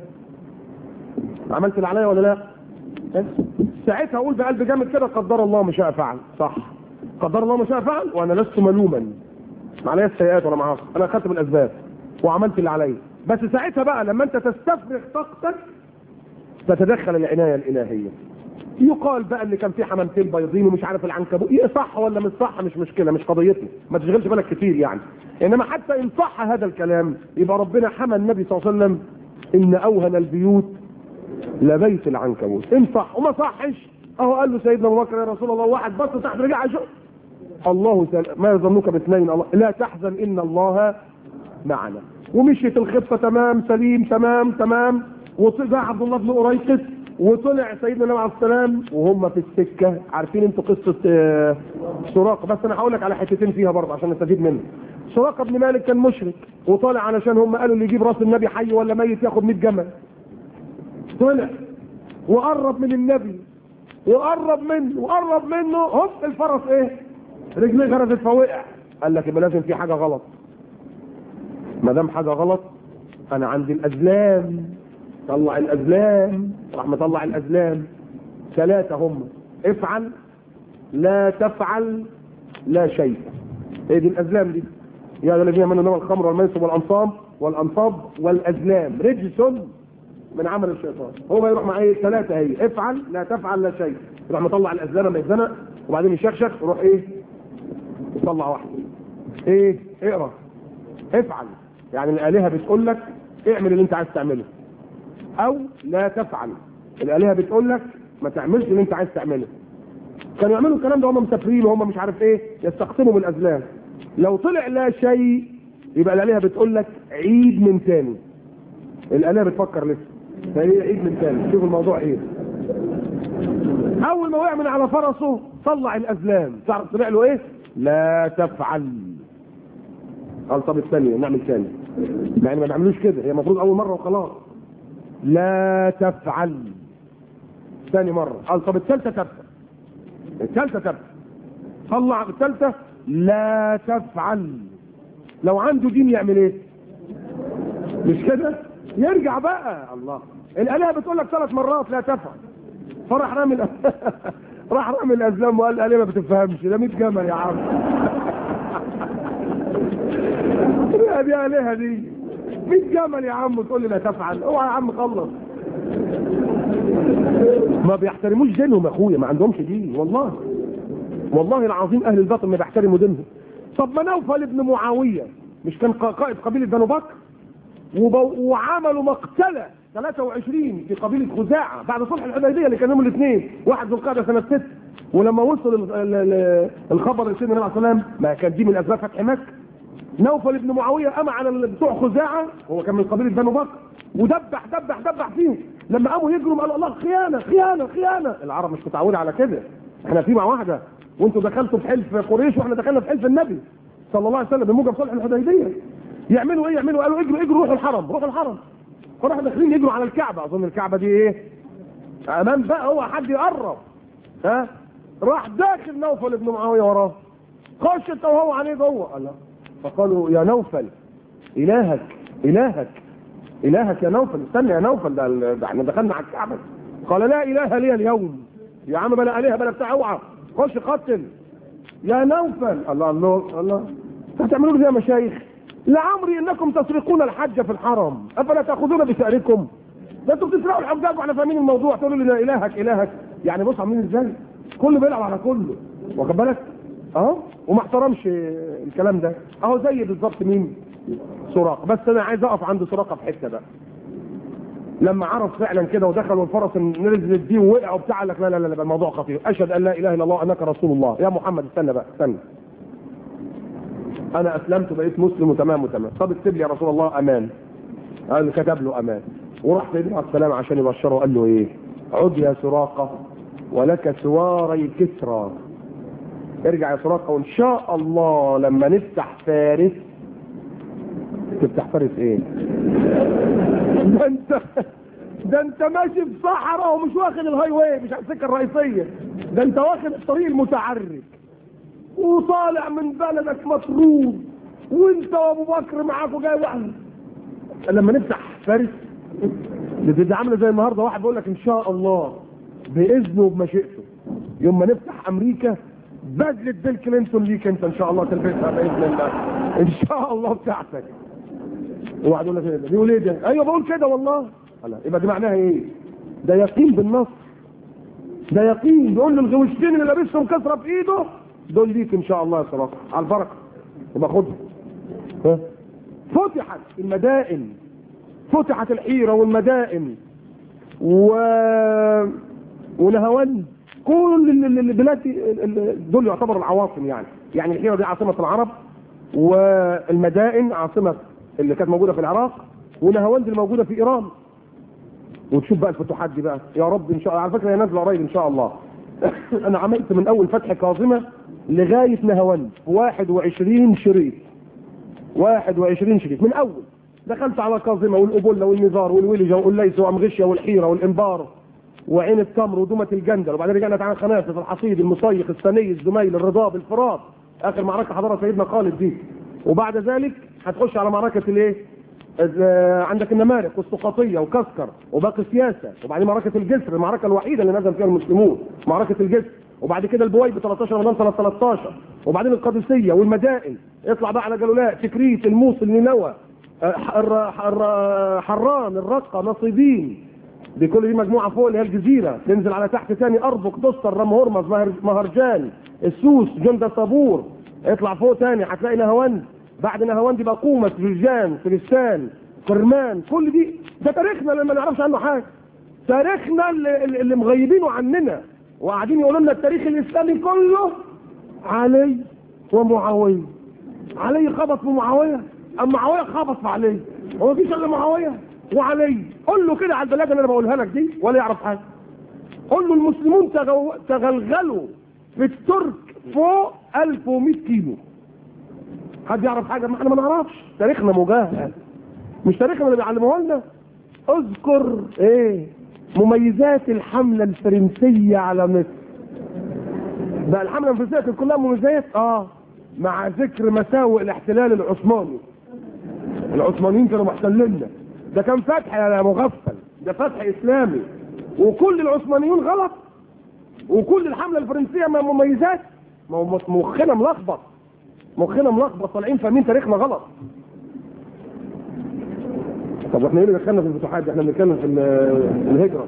عملت اللي عليا ولا لا بس. ساعتها اقول بقلب جامد كده قدر الله ما شاء فعل صح قدر الله ما شاء فعل وانا لست ملوما ما عليا السيئات ولا معاصي انا اخذت بالاسباب وعملت اللي عليا بس ساعتها بقى لما انت تستفرغ طاقتك تتدخل العنايه الالهيه يقال بقى ان كان في حمامتين بيضين ومش عارف العنكبوت ايه صح ولا مش صح مش مشكله مش قضيتنا ما تشغلش بالك كتير يعني انما حتى ان صح هذا الكلام يبقى ربنا حمى النبي صلى الله عليه وسلم ان اوهن البيوت لبيت العنكبوت ان صح وما صحش اهو قال له سيدنا ابو بكر يا رسول الله واحد بص تحت رجع شوف الله سل... ما يظنك باثنين الله لا تحزن ان الله معنا ومشيت الخطه تمام سليم تمام تمام وطلع عبد الله بن قريقس وطلع سيدنا النبي عليه السلام وهم في السكه عارفين انتوا قصه آه، سراقه بس انا هقول لك على حتتين فيها برضه عشان نستفيد منها سراقه بن مالك كان مشرك وطالع علشان هم قالوا اللي يجيب راس النبي حي ولا ميت ياخد 100 جمل طلع وقرب من النبي وقرب منه وقرب منه هوب الفرس ايه رجليه غرزت فوقع قال لك يبقى لازم في حاجه غلط ما دام حاجه غلط انا عندي الازلام طلع الازلام راح مطلع الازلام ثلاثه هم افعل لا تفعل لا شيء ايه دي الازلام دي يا أيها الذين امنوا انما الخمر والميسر والانصاب والانصاب والازلام رجس من عمل الشيطان هو يروح مع ايه ثلاثه هي افعل لا تفعل لا شيء يروح مطلع الازلام لما يتزنق وبعدين يشخشخ يروح ايه يطلع واحده ايه اقرا افعل يعني الالهه بتقول لك اعمل اللي انت عايز تعمله او لا تفعل الالهه بتقول لك ما تعملش اللي انت عايز تعمله كانوا يعملوا الكلام ده هم مسافرين وهم مش عارف ايه يستقسموا بالازلام لو طلع لا شيء يبقى الالهه بتقول لك عيد من تاني الالهه بتفكر لسه فهي عيد من تاني شوف الموضوع ايه اول ما وقع من على فرسه طلع الازلام تعرف طلع له ايه لا تفعل قال طب الثانيه نعمل ثاني يعني ما نعملوش كده هي المفروض اول مره وخلاص لا تفعل ثاني مره قال طب الثالثه تبقى الثالثه تبقى طلع الثالثه لا تفعل لو عنده دين يعمل ايه مش كده يرجع بقى الله الالهه بتقول لك ثلاث مرات لا تفعل فراح رامي الأ- راح رامي الازلام وقال الالهه ما بتفهمش ده 100 جمل يا عم يا دي الهه دي 100 جمل يا عم وتقول لي لا تفعل اوعى يا عم خلص ما بيحترموش دينهم يا اخويا ما عندهمش دين والله والله العظيم اهل الباطل ما بيحترموا دينهم طب ما نوفل ابن معاويه مش كان قا- قائد قبيله بنو بكر وب- وعملوا مقتله 23 في قبيله خزاعه بعد صلح الحديبيه اللي كان يوم الاثنين واحد ذو القعده سنه 6 ولما وصل ال- ال- ال- الخبر لسيدنا النبي عليه الصلاه والسلام ما كان دي من اسباب فتح مكه نوفل ابن معاويه قام على ال- بتوع خزاعه هو كان من قبيله بنو بكر ودبح دبح دبح فيهم لما قاموا يجروا قالوا الله خيانه خيانه خيانه العرب مش متعوده على كده احنا في مع واحده وانتوا دخلتوا في حلف قريش واحنا دخلنا في حلف النبي صلى الله عليه وسلم بموجب صلح الحديبيه يعملوا ايه يعملوا قالوا اجروا اجروا روحوا الحرم روحوا الحرم فراحوا داخلين يجروا على الكعبه اظن الكعبه دي ايه امام بقى هو حد يقرب ها راح داخل نوفل ابن معاويه وراه خش انت وهو عليه جوه قال لا. فقالوا يا نوفل الهك الهك الهك يا نوفل استنى يا نوفل ده ال- ده احنا دخلنا على الكعبه قال لا اله لي اليوم يا عم بلا الهه بلا بتاع اوعى خش قتل يا نوفل الله الله الله انتوا هتعملوا لي يا مشايخ لعمري انكم تسرقون الحج في الحرم افلا تاخذون بثاركم ده انتوا بتسرقوا الحجاج واحنا فاهمين الموضوع تقولوا لي لا الهك الهك يعني بص عاملين ازاي كله بيلعب على كله واخد بالك اهو وما احترمش الكلام ده اهو زي بالظبط مين سراقه بس انا عايز اقف عند سراقه في حته بقى لما عرف فعلا كده ودخل والفرس نزلت دي ووقع وبتاع قال لك لا لا لا لا الموضوع خطير اشهد ان لا اله الا الله انك رسول الله يا محمد استنى بقى استنى انا اسلمت بقيت مسلم وتمام وتمام طب اكتب لي يا رسول الله امان قال كتب له امان وراح سيدنا عليه السلام عشان يبشره قال له ايه عد يا سراقه ولك سواري كسرى ارجع يا سراقه وان شاء الله لما نفتح فارس تفتح فارس ايه ده انت ده انت ماشي في صحراء ومش واخد الهاي واي مش على السكه الرئيسيه ده انت واخد الطريق المتعرج وطالع من بلدك مطرود وانت وابو بكر معاك وجاي واحد لما نفتح فارس بتبقى عامله زي النهارده واحد بيقول لك ان شاء الله باذنه وبمشيئته يوم ما نفتح امريكا بدله بيل كلينتون ليك انت ان شاء الله تلبسها باذن الله ان شاء الله بتاعتك وواحد يقول لك ايه ده بيقول ايه ده ايوه بقول كده والله لا يبقى دي معناها ايه ده يقين بالنصر ده يقين بيقول له الغوشتين اللي لابسهم كسره في ايده دول ليك ان شاء الله يا صراحه على البركه يبقى خدهم ها؟ فتحت المدائن فتحت الحيرة والمدائن و... ونهوان كل ال- ال- البلاد دي- ال- ال- دول يعتبروا العواصم يعني يعني الحيرة دي عاصمة العرب والمدائن عاصمة اللي كانت موجودة في العراق ونهوان دي الموجودة في إيران وتشوف بقى الفتوحات دي بقى يا رب ان شاء الله على فكره هي نازله قريب ان شاء الله انا عملت من اول فتح كاظمه لغايه نهاوند 21 شريط 21 شريط من اول دخلت على كاظمه والابله والنزار والولجه والليث وامغشيه والحيره والانبار وعين التمر ودمة الجندل وبعدين رجعنا على خنافس الحصيد المصيخ الثني الزميل الرضاب الفرات اخر معركه حضرها سيدنا خالد دي وبعد ذلك هتخش على معركه الايه؟ آه، عندك النمارق والسقطيه وكسكر وباقي سياسه وبعدين معركه الجسر المعركه الوحيده اللي نزل فيها المسلمون معركه الجسر وبعد كده البويب 13 رمضان سنه 13 وبعدين القادسيه والمدائن اطلع بقى على جلولاء تكريت الموصل نينوى آه، حر- حر- حران الرقه نصيبين دي كل دي مجموعه فوق اللي هي الجزيره تنزل على تحت تاني اربك دستر رم هرمز مهر- مهرجان السوس جندة صابور اطلع فوق تاني هتلاقي نهاوند بعد نهاوند يبقى قومة فرجان فلسطان كرمان كل دي ده تاريخنا اللي ما نعرفش عنه حاجه تاريخنا اللي, اللي اللي مغيبينه عننا وقاعدين يقولوا لنا التاريخ الاسلامي كله علي ومعاويه علي خبط في معاويه اما معاويه خبط في علي هو مفيش الا معاويه وعلي قول له كده على البلاد اللي انا بقولها لك دي ولا يعرف حاجه قول له المسلمون تغو... تغلغلوا في الترك فوق 1100 كيلو حد يعرف حاجه ما احنا ما نعرفش تاريخنا مجاهد مش تاريخنا اللي بيعلموه لنا اذكر ايه مميزات الحمله الفرنسيه على مصر بقى الحمله الفرنسيه كانت كلها مميزات اه مع ذكر مساوئ الاحتلال العثماني العثمانيين كانوا محتليننا ده كان فتح يا مغفل ده فتح اسلامي وكل العثمانيون غلط وكل الحمله الفرنسيه ما مميزات ما هو مخنا ملخبط مخنا ملخبط طالعين فاهمين تاريخنا غلط طب واحنا ايه اللي دخلنا في الفتوحات دي؟ احنا بنتكلم في ال- الهجره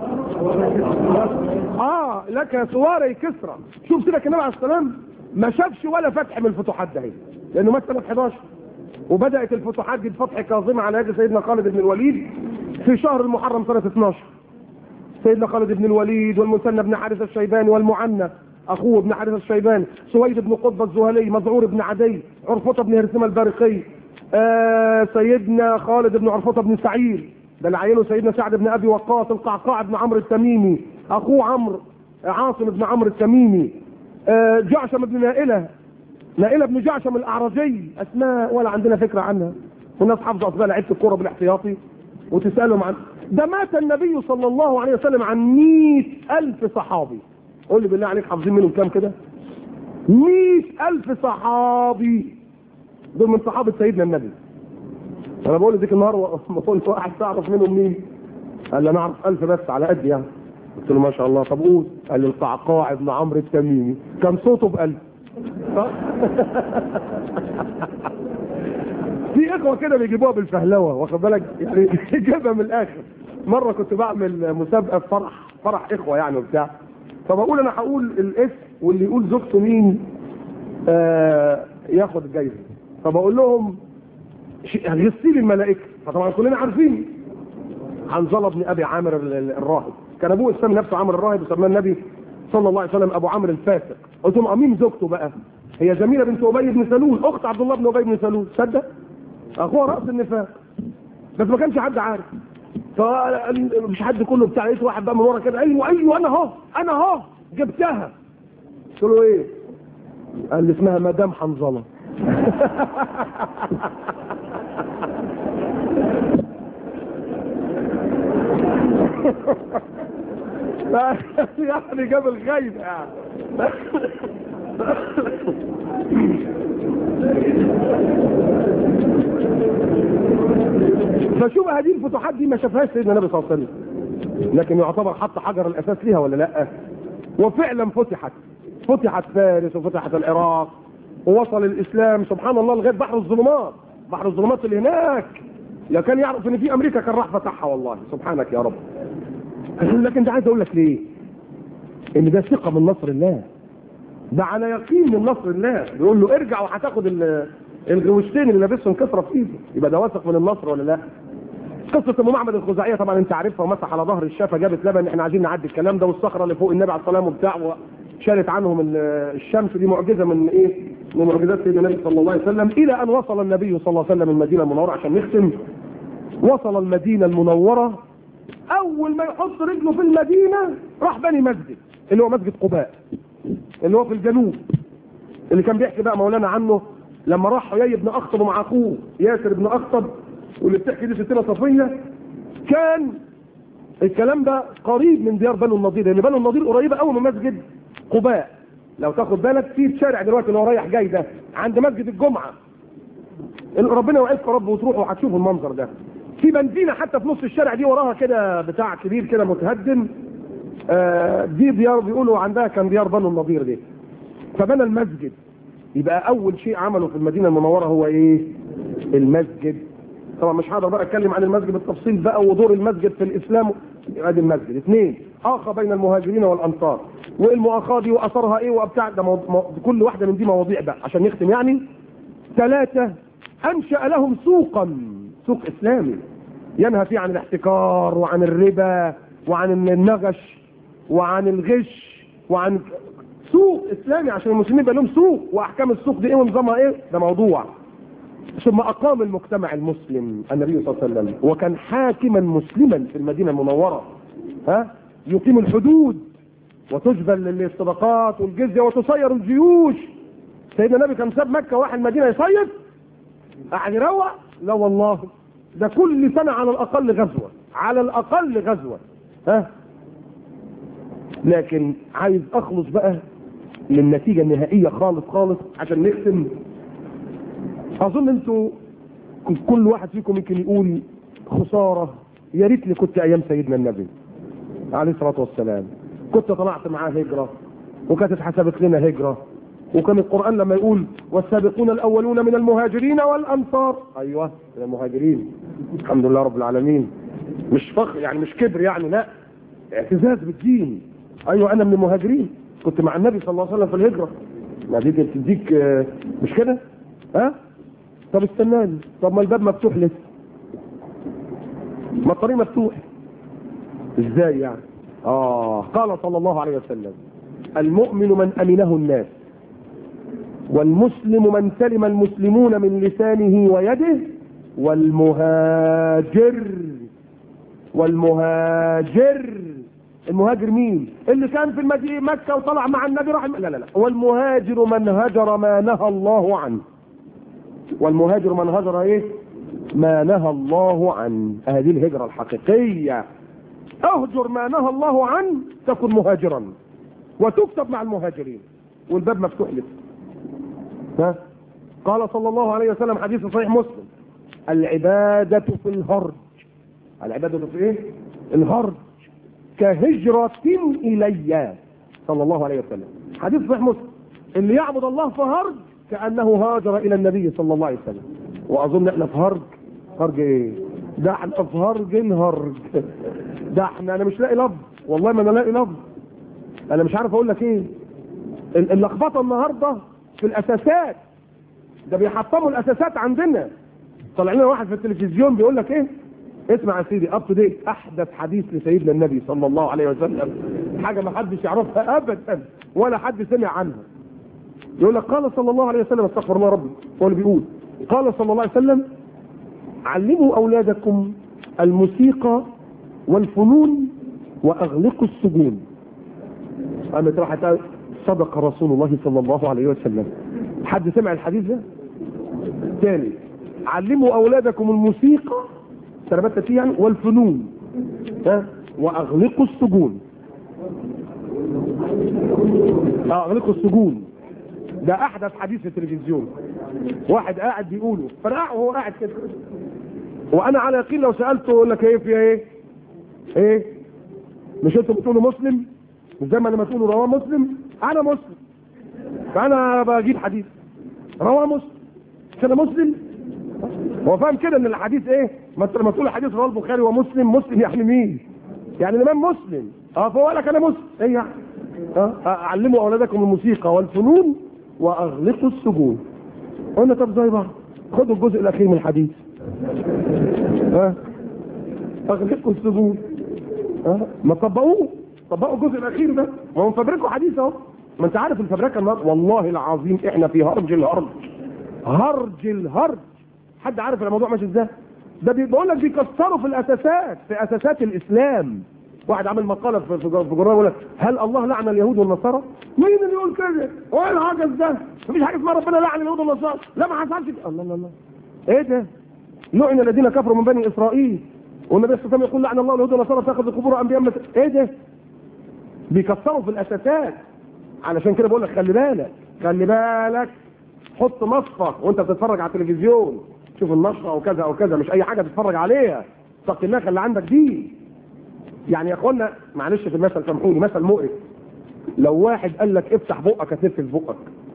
اه لك سواري كسرى شوف سيدك النبي عليه السلام ما شافش ولا فتح من الفتوحات ده لانه مات سنه 11 وبدات الفتوحات دي بفتح كاظمه على يد سيدنا خالد بن الوليد في شهر المحرم سنه 12 سيدنا خالد بن الوليد والمثنى بن حارث الشيباني والمعنى اخوه ابن حارث الشيباني سويد بن قطب الزهلي مذعور بن عدي عرفطه بن هرسمه البارقي آه سيدنا خالد بن عرفطه بن سعير ده اللي عينه سيدنا سعد بن ابي وقاص القعقاع بن عمرو التميمي اخوه عمرو عاصم بن عمرو التميمي آه جعشم بن نائله نائله بن جعشم الاعرجي اسماء ولا عندنا فكره عنها والناس حافظه اسماء لعيبه الكوره بالاحتياطي وتسالهم عن ده مات النبي صلى الله عليه وسلم عن مئة ألف صحابي قول لي بالله عليك حافظين منهم كام كده مئة ألف صحابي دول من صحابة سيدنا النبي أنا بقول لك النهار بقول واحد تعرف منهم مين قال لي أنا أعرف ألف بس على قد يعني قلت له ما شاء الله طب قول قال لي القعقاع بن عمرو التميمي كان صوته بألف في اخوه كده بيجيبوها بالفهلوه واخد بالك يعني يجيبها من الاخر مره كنت بعمل مسابقه في فرح فرح اخوه يعني وبتاع فبقول انا هقول الاسم واللي يقول زوجته مين آه ياخد الجايزه فبقول لهم ش- غسيل الملائكه فطبعا كلنا عارفين حنظله بن ابي عامر ال- ال- الراهب كان ابوه اسمه نفسه عامر الراهب وسماه النبي صلى الله عليه وسلم ابو عامر الفاسق قلت لهم مين زوجته بقى هي جميله بنت ابي بن سلول اخت عبد الله بن ابي بن سلول تصدق اخوها راس النفاق بس ما كانش حد عارف فمش حد كله بتاع لقيت واحد بقى من ورا كده ايوه ايوه انا اهو انا اهو جبتها قلت له ايه؟ قال لي اسمها مدام حنظله يعني جاب الغيب يعني فشوف هذه الفتوحات دي ما شافهاش سيدنا النبي صلى الله عليه وسلم لكن يعتبر حط حجر الاساس ليها ولا لا وفعلا فتحت فتحت فارس وفتحت العراق ووصل الاسلام سبحان الله لغايه بحر الظلمات بحر الظلمات اللي هناك لو كان يعرف ان في امريكا كان راح فتحها والله سبحانك يا رب لكن ده عايز اقول لك ليه ان ده ثقه من نصر الله ده على يقين من نصر الله بيقول له ارجع وهتاخد ال- الغوشتين اللي لابسهم كسره في ايده يبقى ده واثق من النصر ولا لا قصه ام معبد الخزاعيه طبعا انت عارفها ومسح على ظهر الشافه جابت لبن احنا عايزين نعدي الكلام ده والصخره اللي فوق النبي عليه الصلاه والسلام وبتاع شالت عنهم ال- الشمس دي معجزه من ايه؟ من معجزات سيدنا النبي صلى الله عليه وسلم الى ان وصل النبي صلى الله عليه وسلم المدينه المنوره عشان نختم وصل المدينه المنوره اول ما يحط رجله في المدينه راح بني مسجد اللي هو مسجد قباء اللي هو في الجنوب اللي كان بيحكي بقى مولانا عنه لما راح حيي بن اخطب مع اخوه ياسر بن اخطب واللي بتحكي دي ستنا صفيه كان الكلام ده قريب من ديار بنو النضير لان بنو النضير قريبه قوي من مسجد قباء لو تاخد بالك في شارع دلوقتي اللي هو رايح جاي ده عند مسجد الجمعه اللي ربنا يوعدك يا رب وتروحوا وهتشوفوا المنظر ده في بنزينه حتى في نص الشارع دي وراها كده بتاع كبير كده متهدم آه، دي ديار بيقولوا عندها كان ديار بنو النضير دي فبنى المسجد يبقى اول شيء عمله في المدينه المنوره هو ايه المسجد طبعا مش هقدر بقى اتكلم عن المسجد بالتفصيل بقى ودور المسجد في الاسلام ادي المسجد اثنين اخى بين المهاجرين والانصار والمؤاخاه دي واثرها ايه وبتاع ده مو... مو... كل واحده من دي مواضيع بقى عشان نختم يعني ثلاثه انشا لهم سوقا سوق اسلامي ينهى فيه عن الاحتكار وعن الربا وعن النغش وعن الغش وعن سوق اسلامي عشان المسلمين يبقى لهم سوق واحكام السوق دي ايه ونظامها ايه ده موضوع ثم اقام المجتمع المسلم النبي صلى الله عليه وسلم وكان حاكما مسلما في المدينه المنوره ها يقيم الحدود وتجبل للصدقات والجزيه وتصير الجيوش سيدنا النبي كان ساب مكه واحد المدينه يصيف قاعد يروق لا والله ده كل سنه على الاقل غزوه على الاقل غزوه ها لكن عايز اخلص بقى للنتيجه النهائيه خالص خالص عشان نختم اظن انتوا كل واحد فيكم يمكن يقول خساره يا ريتني كنت ايام سيدنا النبي عليه الصلاه والسلام كنت طلعت معاه هجره وكانت اتحسبت لنا هجره وكان القران لما يقول والسابقون الاولون من المهاجرين والانصار ايوه من المهاجرين الحمد لله رب العالمين مش فخر يعني مش كبر يعني لا اعتزاز بالدين ايوه انا من المهاجرين كنت مع النبي صلى الله عليه وسلم في الهجره ما دي تديك آه، مش كده ها طب استناني طب ما الباب مفتوح لسه ما الطريق مفتوح ازاي يعني اه قال صلى الله عليه وسلم المؤمن من امنه الناس والمسلم من سلم المسلمون من لسانه ويده والمهاجر والمهاجر المهاجر مين اللي كان في المدينة مكة وطلع مع النبي راح لا لا لا والمهاجر من هجر ما نهى الله عنه والمهاجر من هجر ايه ما نهى الله عنه هذه الهجرة الحقيقية اهجر ما نهى الله عنه تكن مهاجرا وتكتب مع المهاجرين والباب مفتوح لك ها قال صلى الله عليه وسلم حديث صحيح مسلم العبادة في الهرج العبادة في ايه الهرج كهجرة إلي صلى الله عليه وسلم حديث صحيح مسلم اللي يعبد الله في هرج كأنه هاجر إلى النبي صلى الله عليه وسلم وأظن احنا في هرج هرج ايه ده احنا في هرج الهرج ده احنا انا مش لاقي لفظ والله ما انا لاقي لفظ انا مش عارف اقول لك ايه ال- اللخبطه النهارده في الاساسات ده بيحطموا الاساسات عندنا طلع لنا واحد في التلفزيون بيقول لك ايه اسمع يا سيدي اب تو ديت احدث حديث لسيدنا النبي صلى الله عليه وسلم حاجه ما حدش يعرفها ابدا ولا حد سمع عنها يقول لك قال صلى الله عليه وسلم استغفر الله ربي هو اللي بيقول قال صلى الله عليه وسلم علموا اولادكم الموسيقى والفنون واغلقوا السجون قامت راحت قالت صدق رسول الله صلى الله عليه وسلم حد سمع الحديث ده تاني علموا اولادكم الموسيقى تربت فيه يعني والفنون ها واغلقوا السجون اه اغلقوا السجون ده احدث حديث في التلفزيون واحد قاعد بيقوله فانا قاعد وهو قاعد كده وانا على يقين لو سالته يقول لك ايه فيها ايه ايه مش انتوا بتقولوا مسلم مش زي ما لما تقولوا رواه مسلم انا مسلم فانا بجيب حديث رواه مسلم مش انا مسلم هو فاهم كده ان الحديث ايه ما انت لما تقول الحديث رواه البخاري ومسلم مسلم يعني مين يعني الامام مسلم اه فهو قال لك انا مسلم ايه يعني اه علموا اولادكم الموسيقى والفنون واغلقوا السجون قلنا طب زي بعض خدوا الجزء الاخير من الحديث ها اغلقوا السجون ها ما طبقوه طبقوا الجزء الاخير ده ما هم فبركوا حديث اهو ما انت عارف الفبركه النهارده والله العظيم احنا في هرج الهرج هرج الهرج حد عارف الموضوع ماشي ازاي ده بيقول لك بيكسروا في الاساسات في اساسات الاسلام واحد عامل مقاله في في جرار يقول لك هل الله لعن اليهود والنصارى؟ مين اللي يقول كده؟ هو ايه العجز ده؟ مفيش حاجه اسمها ربنا لعن اليهود والنصارى، لا ما حصلش كده. الله الله الله ايه ده؟ لعن الذين كفروا من بني اسرائيل والنبي صلى الله عليه وسلم يقول لعن الله اليهود والنصارى تاخذ قبور انبياء من ايه ده؟ بيكسروا في الاساسات علشان كده بقول لك خلي بالك خلي بالك حط مصفى وانت بتتفرج على التلفزيون شوف النشره او كذا او كذا مش اي حاجه تتفرج عليها اتق الله خلي عندك دي يعني يا اخوانا معلش في المثل سامحوني مثل مقرف لو واحد قال لك افتح بقك هتقفل بقك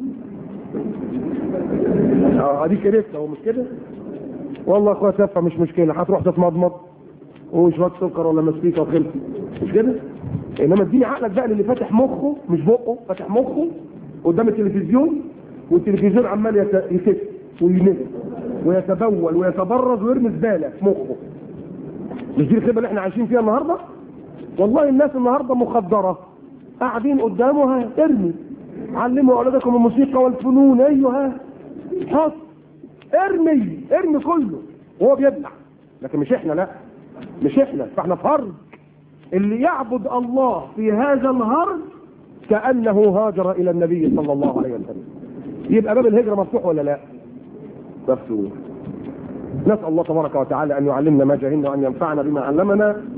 اه اديك عرفت هو مش كده والله يا اخويا تفه مش مشكله هتروح تتمضمض وشويه سكر ولا مسكيكه وخلص مش كده انما اديني عقلك بقى اللي فاتح مخه مش بقه فاتح مخه قدام التلفزيون والتلفزيون عمال يت- يكت وينف ويتبول ويتبرز ويرمي زباله في مخه مش دي الخيبه اللي احنا عايشين فيها النهارده والله الناس النهارده مخدره قاعدين قدامها ارمي علموا اولادكم الموسيقى والفنون ايوه ها حط ارمي ارمي كله وهو بيبلع لكن مش احنا لا مش احنا فاحنا في هرج اللي يعبد الله في هذا الهرج كانه هاجر الى النبي صلى الله عليه وسلم يبقى باب الهجره مفتوح ولا لا مفتوح نسال الله تبارك وتعالى ان يعلمنا ما جهلنا وان ينفعنا بما علمنا